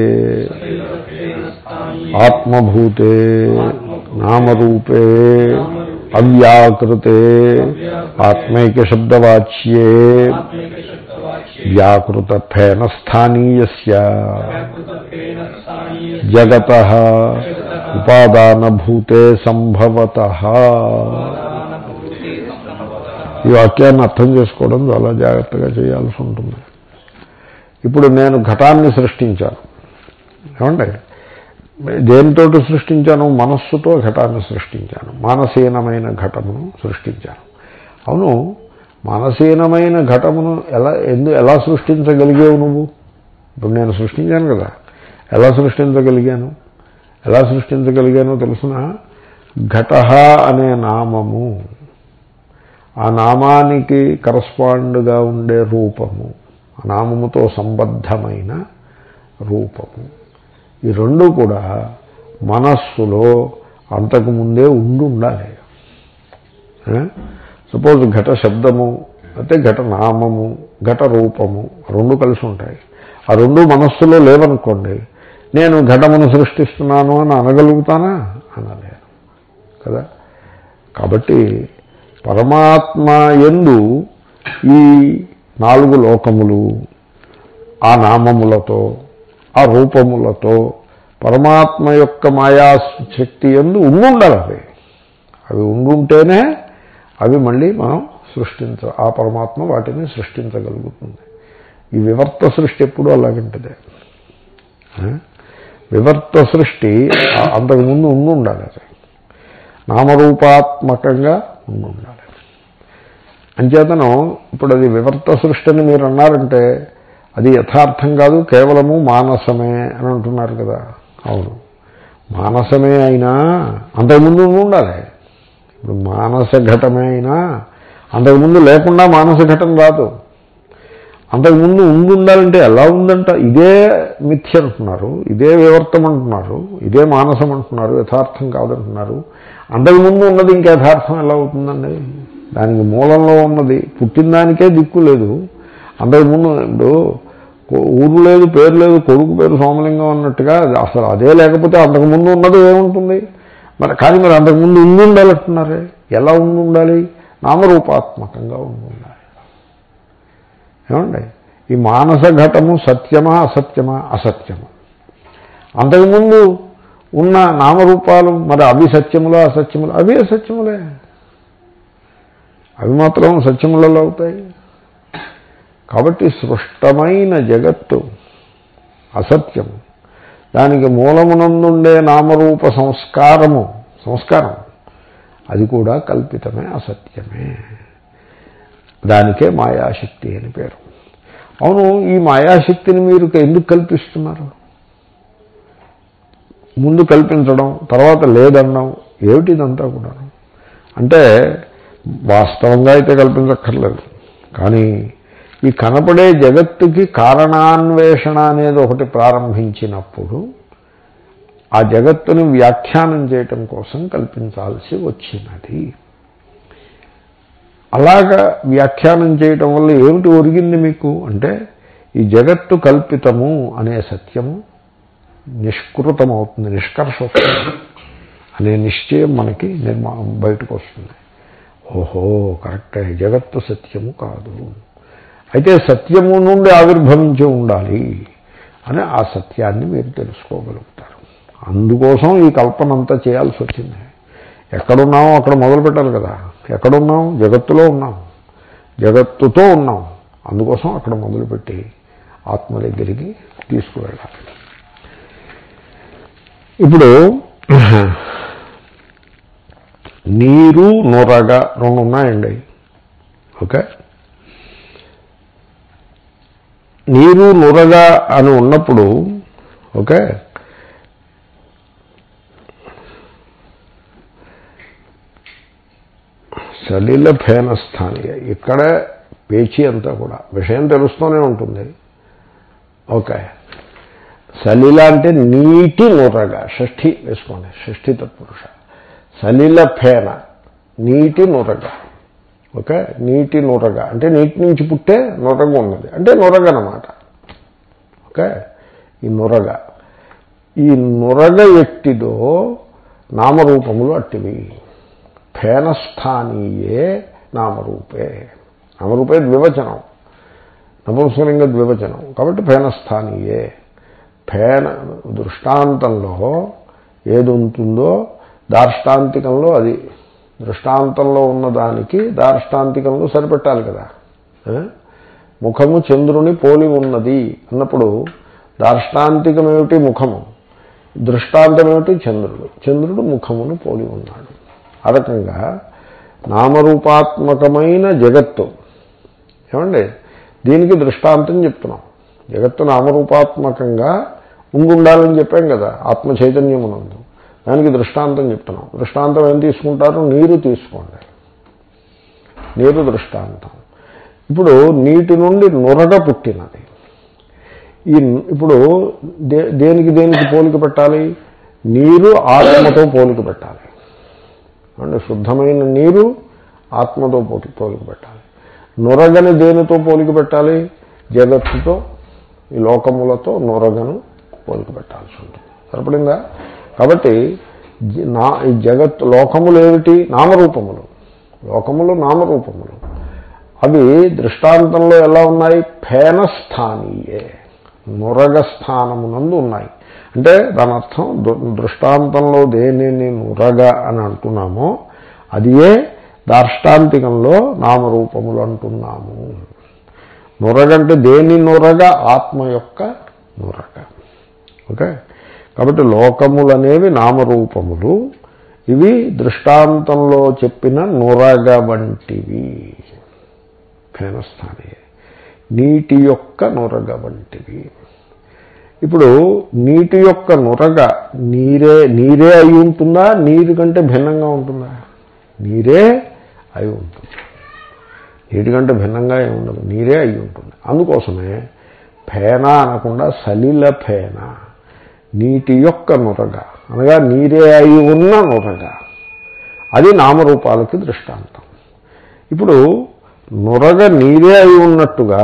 ఆత్మభూతే నామరూపే అవ్యాకృతే ఆత్మైక శబ్దవాచ్యే వ్యాకృత ఫేన స్థానీయస్య జగత ఉపాదానభూతే సంభవత ఈ వాక్యాన్ని అర్థం చేసుకోవడం చాలా జాగ్రత్తగా చేయాల్సి ఉంటుంది ఇప్పుడు నేను ఘటాన్ని సృష్టించాను ఏమండి దేనితో సృష్టించాను మనస్సుతో ఘటాన్ని సృష్టించాను మానసీనమైన ఘటమును సృష్టించాను అవును మనసీనమైన ఘటమును ఎలా ఎందు ఎలా సృష్టించగలిగావు నువ్వు ఇప్పుడు నేను సృష్టించాను కదా ఎలా సృష్టించగలిగాను ఎలా సృష్టించగలిగానో తెలుసిన ఘట అనే నామము ఆ నామానికి కరస్పాండ్గా ఉండే రూపము ఆ నామముతో సంబద్ధమైన రూపము ఈ రెండు కూడా మనస్సులో అంతకుముందే ఉండి ఉండాలి సపోజ్ ఘట శబ్దము అయితే ఘట నామము ఘట రూపము రెండు కలిసి ఉంటాయి ఆ రెండు మనస్సులో లేవనుకోండి నేను ఘటమును సృష్టిస్తున్నాను అని అనగలుగుతానా అనలేను కదా కాబట్టి పరమాత్మ ఎందు ఈ నాలుగు లోకములు ఆ నామములతో ఆ రూపములతో పరమాత్మ యొక్క మాయా శక్తి ఎందు ఉండుండాలి అవి అవి ఉండుంటేనే అవి మళ్ళీ మనం సృష్టించ ఆ పరమాత్మ వాటిని సృష్టించగలుగుతుంది ఈ వివర్త సృష్టి ఎప్పుడూ అలాగంటిదే ఆ? వివర్త సృష్టి ఆ- అంతకుముందు ఉండి ఉండాలి అది నామరూపాత్మకంగా ఉండి ఉండాలి అంచేతను ఇప్పుడు అది వివర్త సృష్టి అని మీరు అన్నారంటే అది యథార్థం కాదు కేవలము మానసమే అని అంటున్నారు కదా అవును మానసమే అయినా అంతకుముందు ఉండి ఉండాలి ఇప్పుడు మానస ఘటమే అయినా అంతకుముందు లేకుండా మానస ఘటన రాదు అంతకుముందు ఉండి ఉండాలంటే ఎలా ఉందంట ఇదే మిథ్య అంటున్నారు ఇదే వివర్తం అంటున్నారు ఇదే మానసం అంటున్నారు యథార్థం కాదంటున్నారు అంతకుముందు ఉన్నది ఇంకా యథార్థం ఎలా అవుతుందండి దానికి మూలంలో ఉన్నది పుట్టిన దానికే దిక్కు లేదు అంతకుముందు ఇప్పుడు కొ- ఊరు లేదు పేరు లేదు కొడుకు పేరు సోమలింగం అన్నట్టుగా అసలు అదే లేకపోతే అంతకుముందు ఉన్నది ఏముంటుంది మరి కానీ మరి అంతకుముందు ఉండి ఉండాలంటున్నారే ఎలా ఉండి ఉండాలి నామరూపాత్మకంగా ఉండి ఉండాలి ఏమండి ఈ మానస ఘటము సత్యమా అసత్యమా అసత్యమా అంతకుముందు ఉన్న నామరూపాలు మరి అవి సత్యములా అసత్యములు అవి అసత్యములే అవి మాత్రం సత్యములలో అవుతాయి కాబట్టి సృష్టమైన జగత్తు అసత్యము దానికి మూలమునందుండే నామరూప సంస్కారము సంస్కారం అది కూడా కల్పితమే అసత్యమే దానికే మాయాశక్తి అని పేరు అవును ఈ మాయాశక్తిని మీరు ఎందుకు కల్పిస్తున్నారు ముందు కల్పించడం తర్వాత లేదనడం ఏమిటి ఇదంతా కూడా అంటే వాస్తవంగా అయితే కల్పించక్కర్లేదు కానీ ఈ కనపడే జగత్తుకి కారణాన్వేషణ అనేది ఒకటి ప్రారంభించినప్పుడు ఆ జగత్తుని వ్యాఖ్యానం చేయటం కోసం కల్పించాల్సి వచ్చినది అలాగా వ్యాఖ్యానం చేయటం వల్ల ఏమిటి ఒరిగింది మీకు అంటే ఈ జగత్తు కల్పితము అనే సత్యము నిష్కృతమవుతుంది నిష్కర్ష వస్తుంది అనే నిశ్చయం మనకి నిర్మా బయటకు వస్తుంది ఓహో కరెక్టే జగత్తు సత్యము కాదు అయితే సత్యము నుండి ఆవిర్భవించి ఉండాలి అని ఆ సత్యాన్ని మీరు తెలుసుకోగలుగుతారు అందుకోసం ఈ కల్పన అంతా చేయాల్సి వచ్చింది ఎక్కడున్నామో అక్కడ మొదలు పెట్టాలి కదా ఎక్కడున్నాం జగత్తులో ఉన్నాం జగత్తుతో ఉన్నాం అందుకోసం అక్కడ మొదలుపెట్టి ఆత్మ దగ్గరికి తీసుకువెళ్ళాలి ఇప్పుడు నీరు నొరగ రెండు ఉన్నాయండి ఓకే నీరు నురగ అని ఉన్నప్పుడు ఓకే సలిల ఫేనస్థానీయ ఇక్కడ పేచీ అంతా కూడా విషయం తెలుస్తూనే ఉంటుంది ఓకే సలిల అంటే నీటి నురగ షష్ఠి వేసుకోండి షష్ఠి తత్పురుష సలిల ఫేన నీటి నురగ ఓకే నీటి నురగ అంటే నీటి నుంచి పుట్టే నురగ ఉన్నది అంటే నురగ అన్నమాట ఓకే ఈ నురగ ఈ నురగ ఎట్టిదో నామరూపములు అట్టివి ఫేనస్థానీయే నామరూపే నామరూపే ద్వివచనం నపుంసలింగ ద్వివచనం కాబట్టి ఫేనస్థానీయే ఫేన దృష్టాంతంలో ఏది ఉంటుందో దార్ష్టాంతికంలో అది దృష్టాంతంలో ఉన్నదానికి దార్ష్టాంతికంలో సరిపెట్టాలి కదా ఆ? ముఖము చంద్రుని పోలి ఉన్నది అన్నప్పుడు దార్ష్టాంతికం ఏమిటి ముఖము దృష్టాంతం ఏమిటి చంద్రుడు చంద్రుడు ముఖమును పోలి ఉన్నాడు ఆ రకంగా నామరూపాత్మకమైన జగత్తు ఏమండి దీనికి దృష్టాంతం చెప్తున్నాం జగత్తు నామరూపాత్మకంగా ఉండాలని చెప్పాం కదా ఆత్మ చైతన్యమునందు దానికి దృష్టాంతం చెప్తున్నాం దృష్టాంతం ఏం తీసుకుంటారు నీరు తీసుకోండి నీరు దృష్టాంతం ఇప్పుడు నీటి నుండి నురగ పుట్టినది ఈ ఇప్పుడు దే దేనికి దేనికి పోలిక పెట్టాలి నీరు ఆత్మతో పోలిక పెట్టాలి అంటే శుద్ధమైన నీరు ఆత్మతో పోలి పోలిక పెట్టాలి నురగని దేనితో పోలిక పెట్టాలి జగత్తుతో ఈ లోకములతో నురగను పోలిక పెట్టాల్సి ఉంటుంది సరిపడిందా కాబట్టి జ- నా ఈ జగత్ లోకములు ఏమిటి నామరూపములు లోకములు నామరూపములు అవి దృష్టాంతంలో ఎలా ఉన్నాయి ఫేనస్థానీయే నురగ స్థానమునందు ఉన్నాయి అంటే దాని అర్థం దృ- దృష్టాంతంలో దేనిని నురగ అని అంటున్నామో అది ఏ దార్ష్టాంతికంలో నామరూపములు అంటున్నాము నురగ అంటే దేని నురగ ఆత్మ యొక్క నురగ ఓకే కాబట్టి లోకములనేవి నామరూపములు ఇవి దృష్టాంతంలో చెప్పిన నురగ వంటివి ఫేనస్థానే నీటి యొక్క నురగ వంటివి ఇప్పుడు నీటి యొక్క నురగ నీరే నీరే అయి ఉంటుందా నీరు కంటే భిన్నంగా ఉంటుందా నీరే అయి ఉంటుంది నీటి కంటే భిన్నంగా ఏమి ఉండదు నీరే అయి ఉంటుంది అందుకోసమే ఫేన అనకుండా సలిల ఫేన నీటి యొక్క నురగ అనగా నీరే అయి ఉన్న నురగ అది నామరూపాలకి దృష్టాంతం ఇప్పుడు నురగ నీరే అయి ఉన్నట్టుగా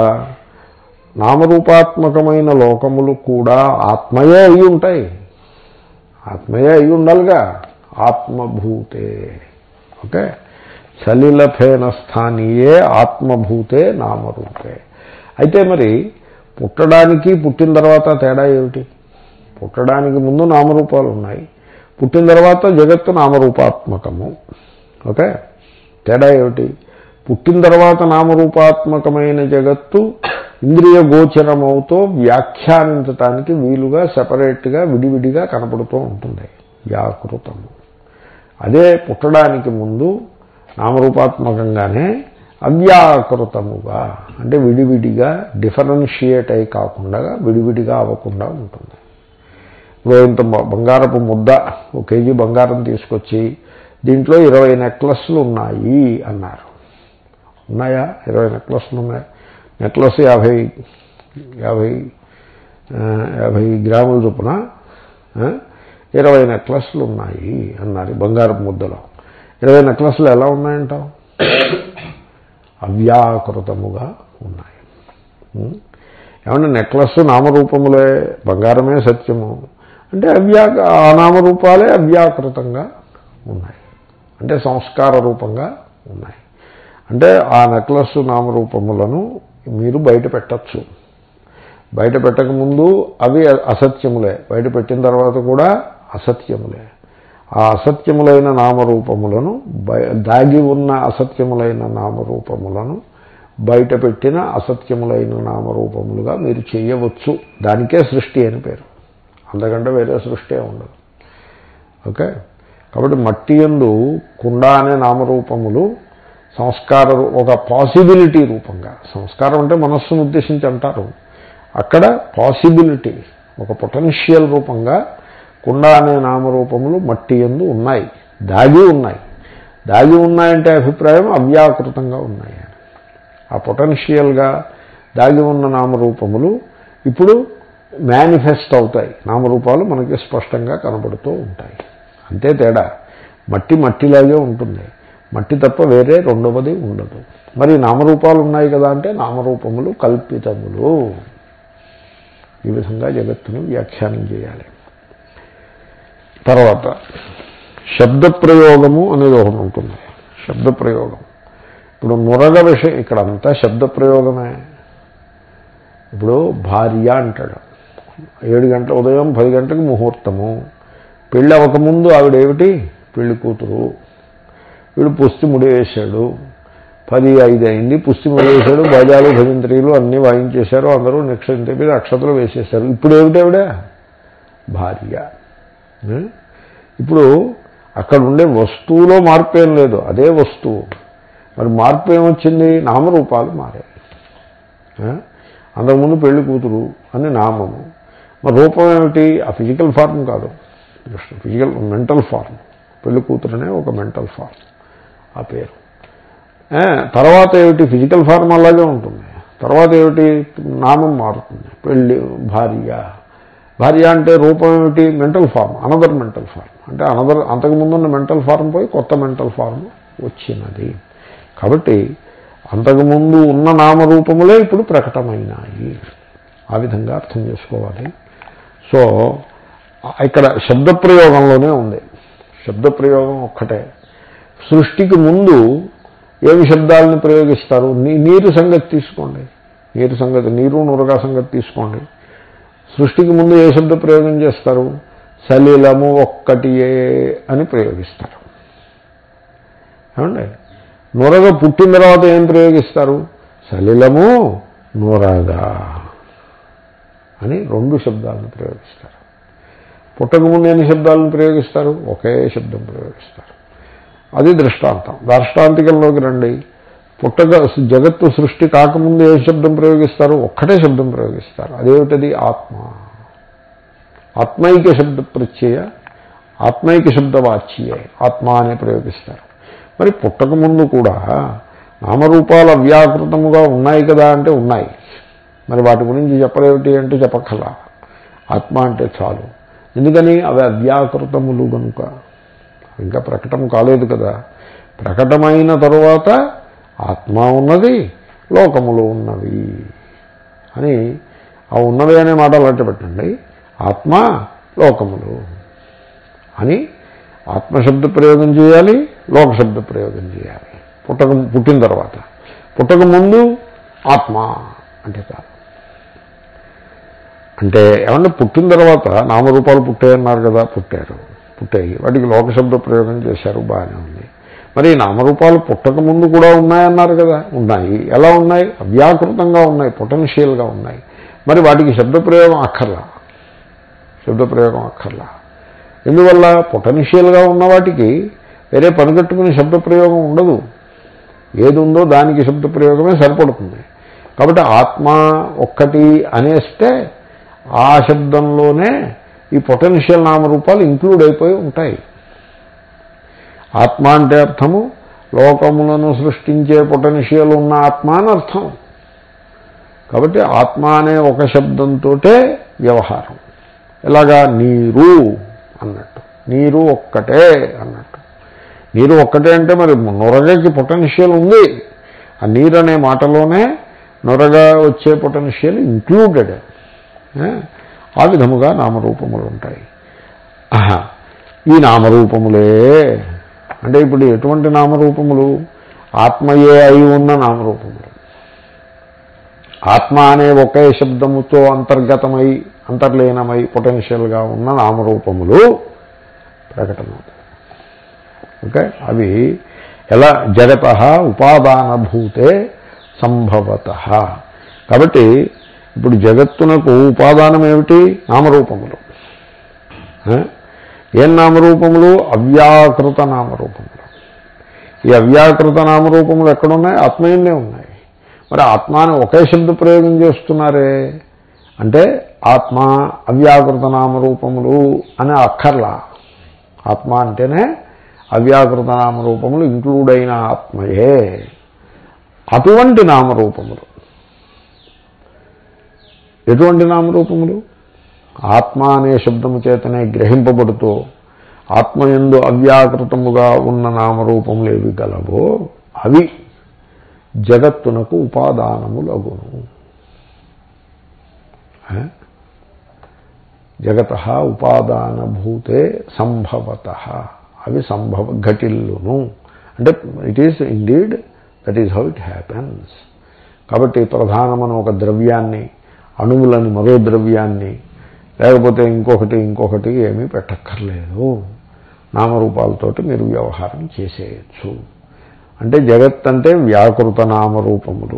నామరూపాత్మకమైన లోకములు కూడా ఆత్మయే అయి ఉంటాయి ఆత్మయే అయి ఉండాలిగా ఆత్మభూతే ఓకే సలిలఫేన స్థానీయే ఆత్మభూతే నామరూపే అయితే మరి పుట్టడానికి పుట్టిన తర్వాత తేడా ఏమిటి పుట్టడానికి ముందు నామరూపాలు ఉన్నాయి పుట్టిన తర్వాత జగత్తు నామరూపాత్మకము ఓకే తేడా ఏమిటి పుట్టిన తర్వాత నామరూపాత్మకమైన జగత్తు ఇంద్రియ గోచరమవుతో వ్యాఖ్యానించటానికి వీలుగా సెపరేట్గా విడివిడిగా కనపడుతూ ఉంటుంది వ్యాకృతము అదే పుట్టడానికి ముందు నామరూపాత్మకంగానే అవ్యాకృతముగా అంటే విడివిడిగా డిఫరెన్షియేట్ అయి కాకుండా విడివిడిగా అవ్వకుండా ఉంటుంది ఇప్పుడు ఇంత బ- బంగారపు ముద్ద ఒక కేజీ బంగారం తీసుకొచ్చి దీంట్లో ఇరవై నెక్లెస్లు ఉన్నాయి అన్నారు ఉన్నాయా ఇరవై నెక్లెస్లు ఉన్నాయి నెక్లెస్ యాభై యాభై ఆ, యాభై గ్రాముల చొప్పున ఆ, ఇరవై నెక్లెస్లు ఉన్నాయి అన్నారు ఈ బంగారపు ముద్దలో ఇరవై నెక్లెస్లు ఎలా ఉన్నాయంటావు అవ్యాకృతముగా ఉన్నాయి ఉం? ఏమన్నా నెక్లెస్ నామరూపములే బంగారమే సత్యము అంటే అవ్యా ఆ నామరూపాలే అవ్యాకృతంగా ఉన్నాయి అంటే సంస్కార రూపంగా ఉన్నాయి అంటే ఆ నెక్లెస్ నామరూపములను మీరు బయట పెట్టచ్చు బయట పెట్టకముందు అవి అసత్యములే బయట పెట్టిన తర్వాత కూడా అసత్యములే ఆ అసత్యములైన నామరూపములను బయ- దాగి ఉన్న అసత్యములైన నామరూపములను బయట పెట్టిన అసత్యములైన నామరూపములుగా మీరు చేయవచ్చు దానికే సృష్టి అని పేరు అంతకంటే వేరే సృష్టి ఉండదు ఓకే కాబట్టి మట్టి ఎందు కుండ అనే నామరూపములు సంస్కార రూ- ఒక పాసిబిలిటీ రూపంగా సంస్కారం అంటే మనస్సును ఉద్దేశించి అంటారు అక్కడ పాసిబిలిటీ ఒక పొటెన్షియల్ రూపంగా కుండ అనే నామరూపములు మట్టి ఎందు ఉన్నాయి దాగి ఉన్నాయి దాగి ఉన్నాయంటే అభిప్రాయం అవ్యాకృతంగా ఉన్నాయి అని. ఆ పొటెన్షియల్గా దాగి ఉన్న నామరూపములు ఇప్పుడు మేనిఫెస్ట్ అవుతాయి నామరూపాలు మనకి స్పష్టంగా కనబడుతూ ఉంటాయి అంతే తేడా మట్టి మట్టిలాగే ఉంటుంది మట్టి తప్ప వేరే రెండవది ఉండదు మరి నామరూపాలు ఉన్నాయి కదా అంటే నామరూపములు కల్పితములు ఈ విధంగా జగత్తును వ్యాఖ్యానం చేయాలి తర్వాత శబ్ద ప్రయోగము అనేది ఒకటి ఉంటుంది శబ్ద ప్రయోగం ఇప్పుడు మురగ విషయం ఇక్కడ అంతా శబ్ద ప్రయోగమే ఇప్పుడు భార్య అంటాడు ఏడు గంటల ఉదయం పది గంటలకు ముహూర్తము పెళ్ళి అవ్వకముందు ఆవిడేమిటి పెళ్లి కూతురు వీడు పుస్తి ముడి వేశాడు పది ఐదు అయింది పుస్తి ముడి వేశాడు బజాలు భజంత్రీలు అన్నీ వాయించేశారు అందరూ నిక్షం తెప్పి అక్షతలు వేసేశారు ఇప్పుడు ఏమిటి ఆవిడ భార్య ఏ? ఇప్పుడు అక్కడ ఉండే వస్తువులో మార్పు ఏం లేదు అదే వస్తువు మరి మార్పు ఏమొచ్చింది నామరూపాలు మారాయి ఆ? అంతకుముందు పెళ్లి కూతురు అని నామము మరి రూపం ఏమిటి ఆ ఫిజికల్ ఫార్మ్ కాదు జస్ట్ ఫిజికల్ మెంటల్ ఫార్మ్ పెళ్లి కూతురనే ఒక మెంటల్ ఫార్మ్ ఆ పేరు ఏ, తర్వాత ఏమిటి ఫిజికల్ ఫార్మ్ అలాగే ఉంటుంది తర్వాత ఏమిటి నామం మారుతుంది పెళ్ళి భార్య భార్య అంటే రూపం ఏమిటి mental form another mental form అంటే అనదర్ అంతకుముందున్న మెంటల్ ఫార్మ్ పోయి కొత్త మెంటల్ ఫార్మ్ వచ్చినది కాబట్టి అంతకుముందు ఉన్న నామరూపములే ఇప్పుడు ప్రకటమైనాయి ఆ విధంగా అర్థం చేసుకోవాలి సో ఇక్కడ శబ్ద ప్రయోగంలోనే ఉంది శబ్ద ప్రయోగం ఒక్కటే సృష్టికి ముందు ఏమి శబ్దాలను ప్రయోగిస్తారు నీ- నీరు సంగతి తీసుకోండి నీరు సంగతి నీరు నురగా సంగతి తీసుకోండి సృష్టికి ముందు ఏ శబ్ద ప్రయోగం చేస్తారు సలిలము ఒక్కటియే అని ప్రయోగిస్తారు ఏమండి నురగ పుట్టిన తర్వాత ఏం ప్రయోగిస్తారు సలిలము నురగా అని రెండు శబ్దాలను ప్రయోగిస్తారు పుట్టకముందు ఎన్ని శబ్దాలను ప్రయోగిస్తారు ఒకే శబ్దం ప్రయోగిస్తారు అది దృష్టాంతం దార్ష్టాంతికంలోకి రండి పుట్టక జగత్తు సృష్టి కాకముందు ఏ శబ్దం ప్రయోగిస్తారు ఒక్కటే శబ్దం ప్రయోగిస్తారు అదేమిటది ఆత్మ ఆత్మైక శబ్ద ప్రత్యయ ఆత్మైక శబ్దవాచ్యే ఆత్మ అనే ప్రయోగిస్తారు మరి పుట్టకముందు కూడా నామరూపాలు అవ్యాకృతముగా ఉన్నాయి కదా అంటే ఉన్నాయి మరి వాటి గురించి చెప్పలేమిటి అంటే చెప్పక్కలా ఆత్మ అంటే చాలు ఎందుకని అవి అవ్యాకృతములు కనుక ఇంకా ప్రకటన కాలేదు కదా ప్రకటమైన తరువాత ఆత్మ ఉన్నది లోకములు ఉన్నవి అని ఆ ఉన్నవి అనే మాట అలాంటి పెట్టండి ఆత్మ లోకములు అని ఆత్మశబ్ద ప్రయోగం చేయాలి లోకశబ్ద ప్రయోగం చేయాలి పుట్టక పుట్టిన తర్వాత పుట్టక ముందు ఆత్మ అంటే చాలు అంటే ఏమన్నా పుట్టిన తర్వాత నామరూపాలు పుట్టాయన్నారు కదా పుట్టారు పుట్టాయి వాటికి లోకశబ్ద ప్రయోగం చేశారు బాగానే ఉంది మరి ఈ నామరూపాలు పుట్టక ముందు కూడా ఉన్నాయన్నారు కదా ఉన్నాయి ఎలా ఉన్నాయి అవ్యాకృతంగా ఉన్నాయి పొటెన్షియల్గా ఉన్నాయి మరి వాటికి శబ్ద ప్రయోగం అక్కర్లా శబ్ద ప్రయోగం అక్కర్లా ఎందువల్ల పొటెన్షియల్గా ఉన్న వాటికి వేరే పనిగట్టుకునే శబ్ద ప్రయోగం ఉండదు ఏది ఉందో దానికి శబ్ద ప్రయోగమే సరిపడుతుంది కాబట్టి ఆత్మ ఒక్కటి అనేస్తే ఆ శబ్దంలోనే ఈ పొటెన్షియల్ నామరూపాలు ఇంక్లూడ్ అయిపోయి ఉంటాయి ఆత్మ అంటే అర్థము లోకములను సృష్టించే పొటెన్షియల్ ఉన్న ఆత్మ అని అర్థం కాబట్టి ఆత్మ అనే ఒక శబ్దంతో వ్యవహారం ఎలాగా నీరు అన్నట్టు నీరు ఒక్కటే అన్నట్టు నీరు ఒక్కటే అంటే మరి నొరగకి పొటెన్షియల్ ఉంది ఆ నీరు అనే మాటలోనే నొరగా వచ్చే పొటెన్షియల్ ఇంక్లూడెడ్ ఆ విధముగా నామరూపములు ఉంటాయి ఆహా, ఈ నామరూపములే అంటే ఇప్పుడు ఎటువంటి నామరూపములు ఆత్మయే అయి ఉన్న నామరూపములు ఆత్మ అనే ఒకే శబ్దముతో అంతర్గతమై అంతర్లీనమై పొటెన్షియల్గా ఉన్న నామరూపములు ప్రకటమవుతాయి ఓకే అవి ఎలా జగత ఉపాదానభూతే సంభవత కాబట్టి ఇప్పుడు జగత్తునకు ఉపాదానం ఏమిటి నామరూపములు ఆ? ఏం నామరూపములు అవ్యాకృత నామరూపములు ఈ అవ్యాకృత నామరూపములు ఎక్కడున్నాయి ఆత్మయంలో ఉన్నాయి మరి ఆత్మ అని ఒకే శబ్ద ప్రయోగం చేస్తున్నారే అంటే ఆత్మ అవ్యాకృత నామరూపములు అని అక్కర్లా ఆత్మ అంటేనే అవ్యాకృత నామరూపములు ఇంక్లూడ్ అయిన ఆత్మయే అటువంటి నామరూపములు ఎటువంటి నామరూపములు ఆత్మ అనే శబ్దము చేతనే గ్రహింపబడుతూ ఆత్మయందు అవ్యాకృతముగా ఉన్న నామరూపములు ఏవి గలవో అవి జగత్తునకు ఉపాదానములగును జగత ఉపాదానభూతే సంభవత అవి సంభవ ఘటిల్లును అంటే it is indeed that is how it happens కాబట్టి ప్రధానమైన ఒక ద్రవ్యాన్ని అణువులని మరో ద్రవ్యాన్ని లేకపోతే ఇంకొకటి ఇంకొకటి ఏమీ పెట్టక్కర్లేదు నామరూపాలతోటి మీరు వ్యవహారం చేసేయచ్చు అంటే జగత్ అంటే వ్యాకృత నామరూపములు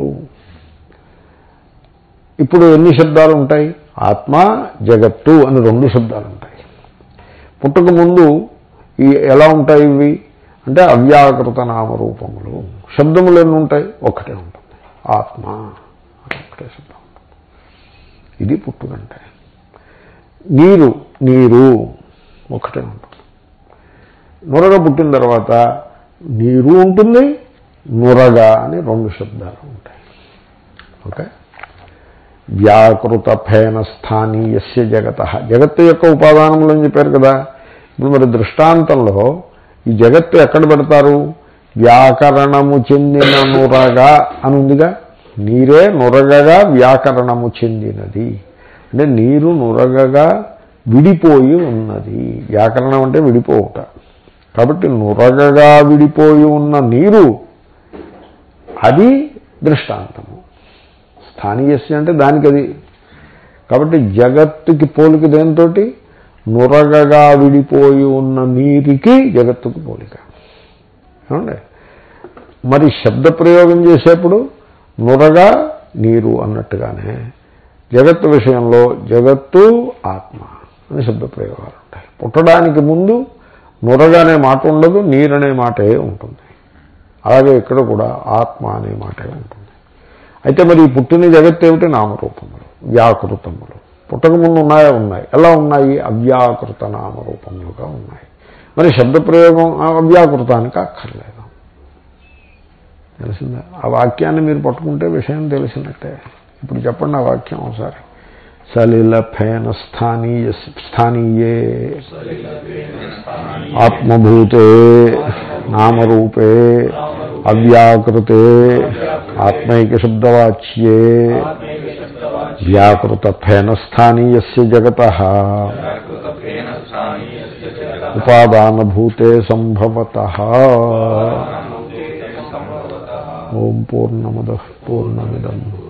ఇప్పుడు ఎన్ని శబ్దాలు ఉంటాయి ఆత్మ జగత్తు అని రెండు శబ్దాలు ఉంటాయి పుట్టక ముందు ఈ ఎలా ఉంటాయి ఇవి అంటే అవ్యాకృత నామరూపములు శబ్దములు ఎన్ని ఉంటాయి ఒకటే ఉంటుంది ఆత్మ ఒకటే శబ్దం ఇది పుట్టుకంటే నీరు నీరు ఒకటే ఉంటుంది నురగ పుట్టిన తర్వాత నీరు ఉంటుంది నురగ అని రెండు శబ్దాలు ఉంటాయి ఓకే వ్యాకృత ఫేన స్థానీయస్య జగత జగత్తు యొక్క ఉపాదానములు అని చెప్పారు కదా ఇప్పుడు మరి దృష్టాంతంలో ఈ జగత్తు ఎక్కడ పెడతారు వ్యాకరణము చెందిన నురగ అని ఉందిగా నీరే నురగగా వ్యాకరణము చెందినది అంటే నీరు నురగగా విడిపోయి ఉన్నది వ్యాకరణం అంటే విడిపోవుట కాబట్టి నురగగా విడిపోయి ఉన్న నీరు అది దృష్టాంతము స్థానీయస్య అంటే దానికి అది కాబట్టి జగత్తుకి పోలిక దేంతో నురగగా విడిపోయి ఉన్న నీరికి జగత్తుకు పోలిక ఏమండి మరి శబ్ద ప్రయోగం చేసేప్పుడు నురగా నీరు అన్నట్టుగానే జగత్తు విషయంలో జగత్తు ఆత్మ అని శబ్ద ప్రయోగాలు ఉంటాయి పుట్టడానికి ముందు నురగనే మాట ఉండదు నీరనే మాటే ఉంటుంది అలాగే ఇక్కడ కూడా ఆత్మ అనే మాటే ఉంటుంది అయితే మరి ఈ పుట్టిన జగత్తు ఏమిటి నామరూపములు వ్యాకృతములు పుట్టకముందు ఉన్నాయా ఉన్నాయి ఎలా ఉన్నాయి అవ్యాకృత నామరూపములుగా ఉన్నాయి మరి శబ్ద ప్రయోగం అవ్యాకృతానికి అక్కర్లేదు తెలిసిందా ఆ వాక్యాన్ని మీరు పట్టుకుంటే విషయం తెలిసినట్టే ఇప్పుడు చెప్పండి ఆ వాక్యం ఒకసారి సలిల ఫేన స్థానీయ స్థానీయే ఆత్మభూతే నామరూపే అవ్యాకృతే ఆత్మైక శబ్దవాచ్యే వ్యాకృత ఫేన స్థానీయస్య జగత ఉపాదానభూతే సంభవత ఓం పూర్ణమద పూర్ణమిదం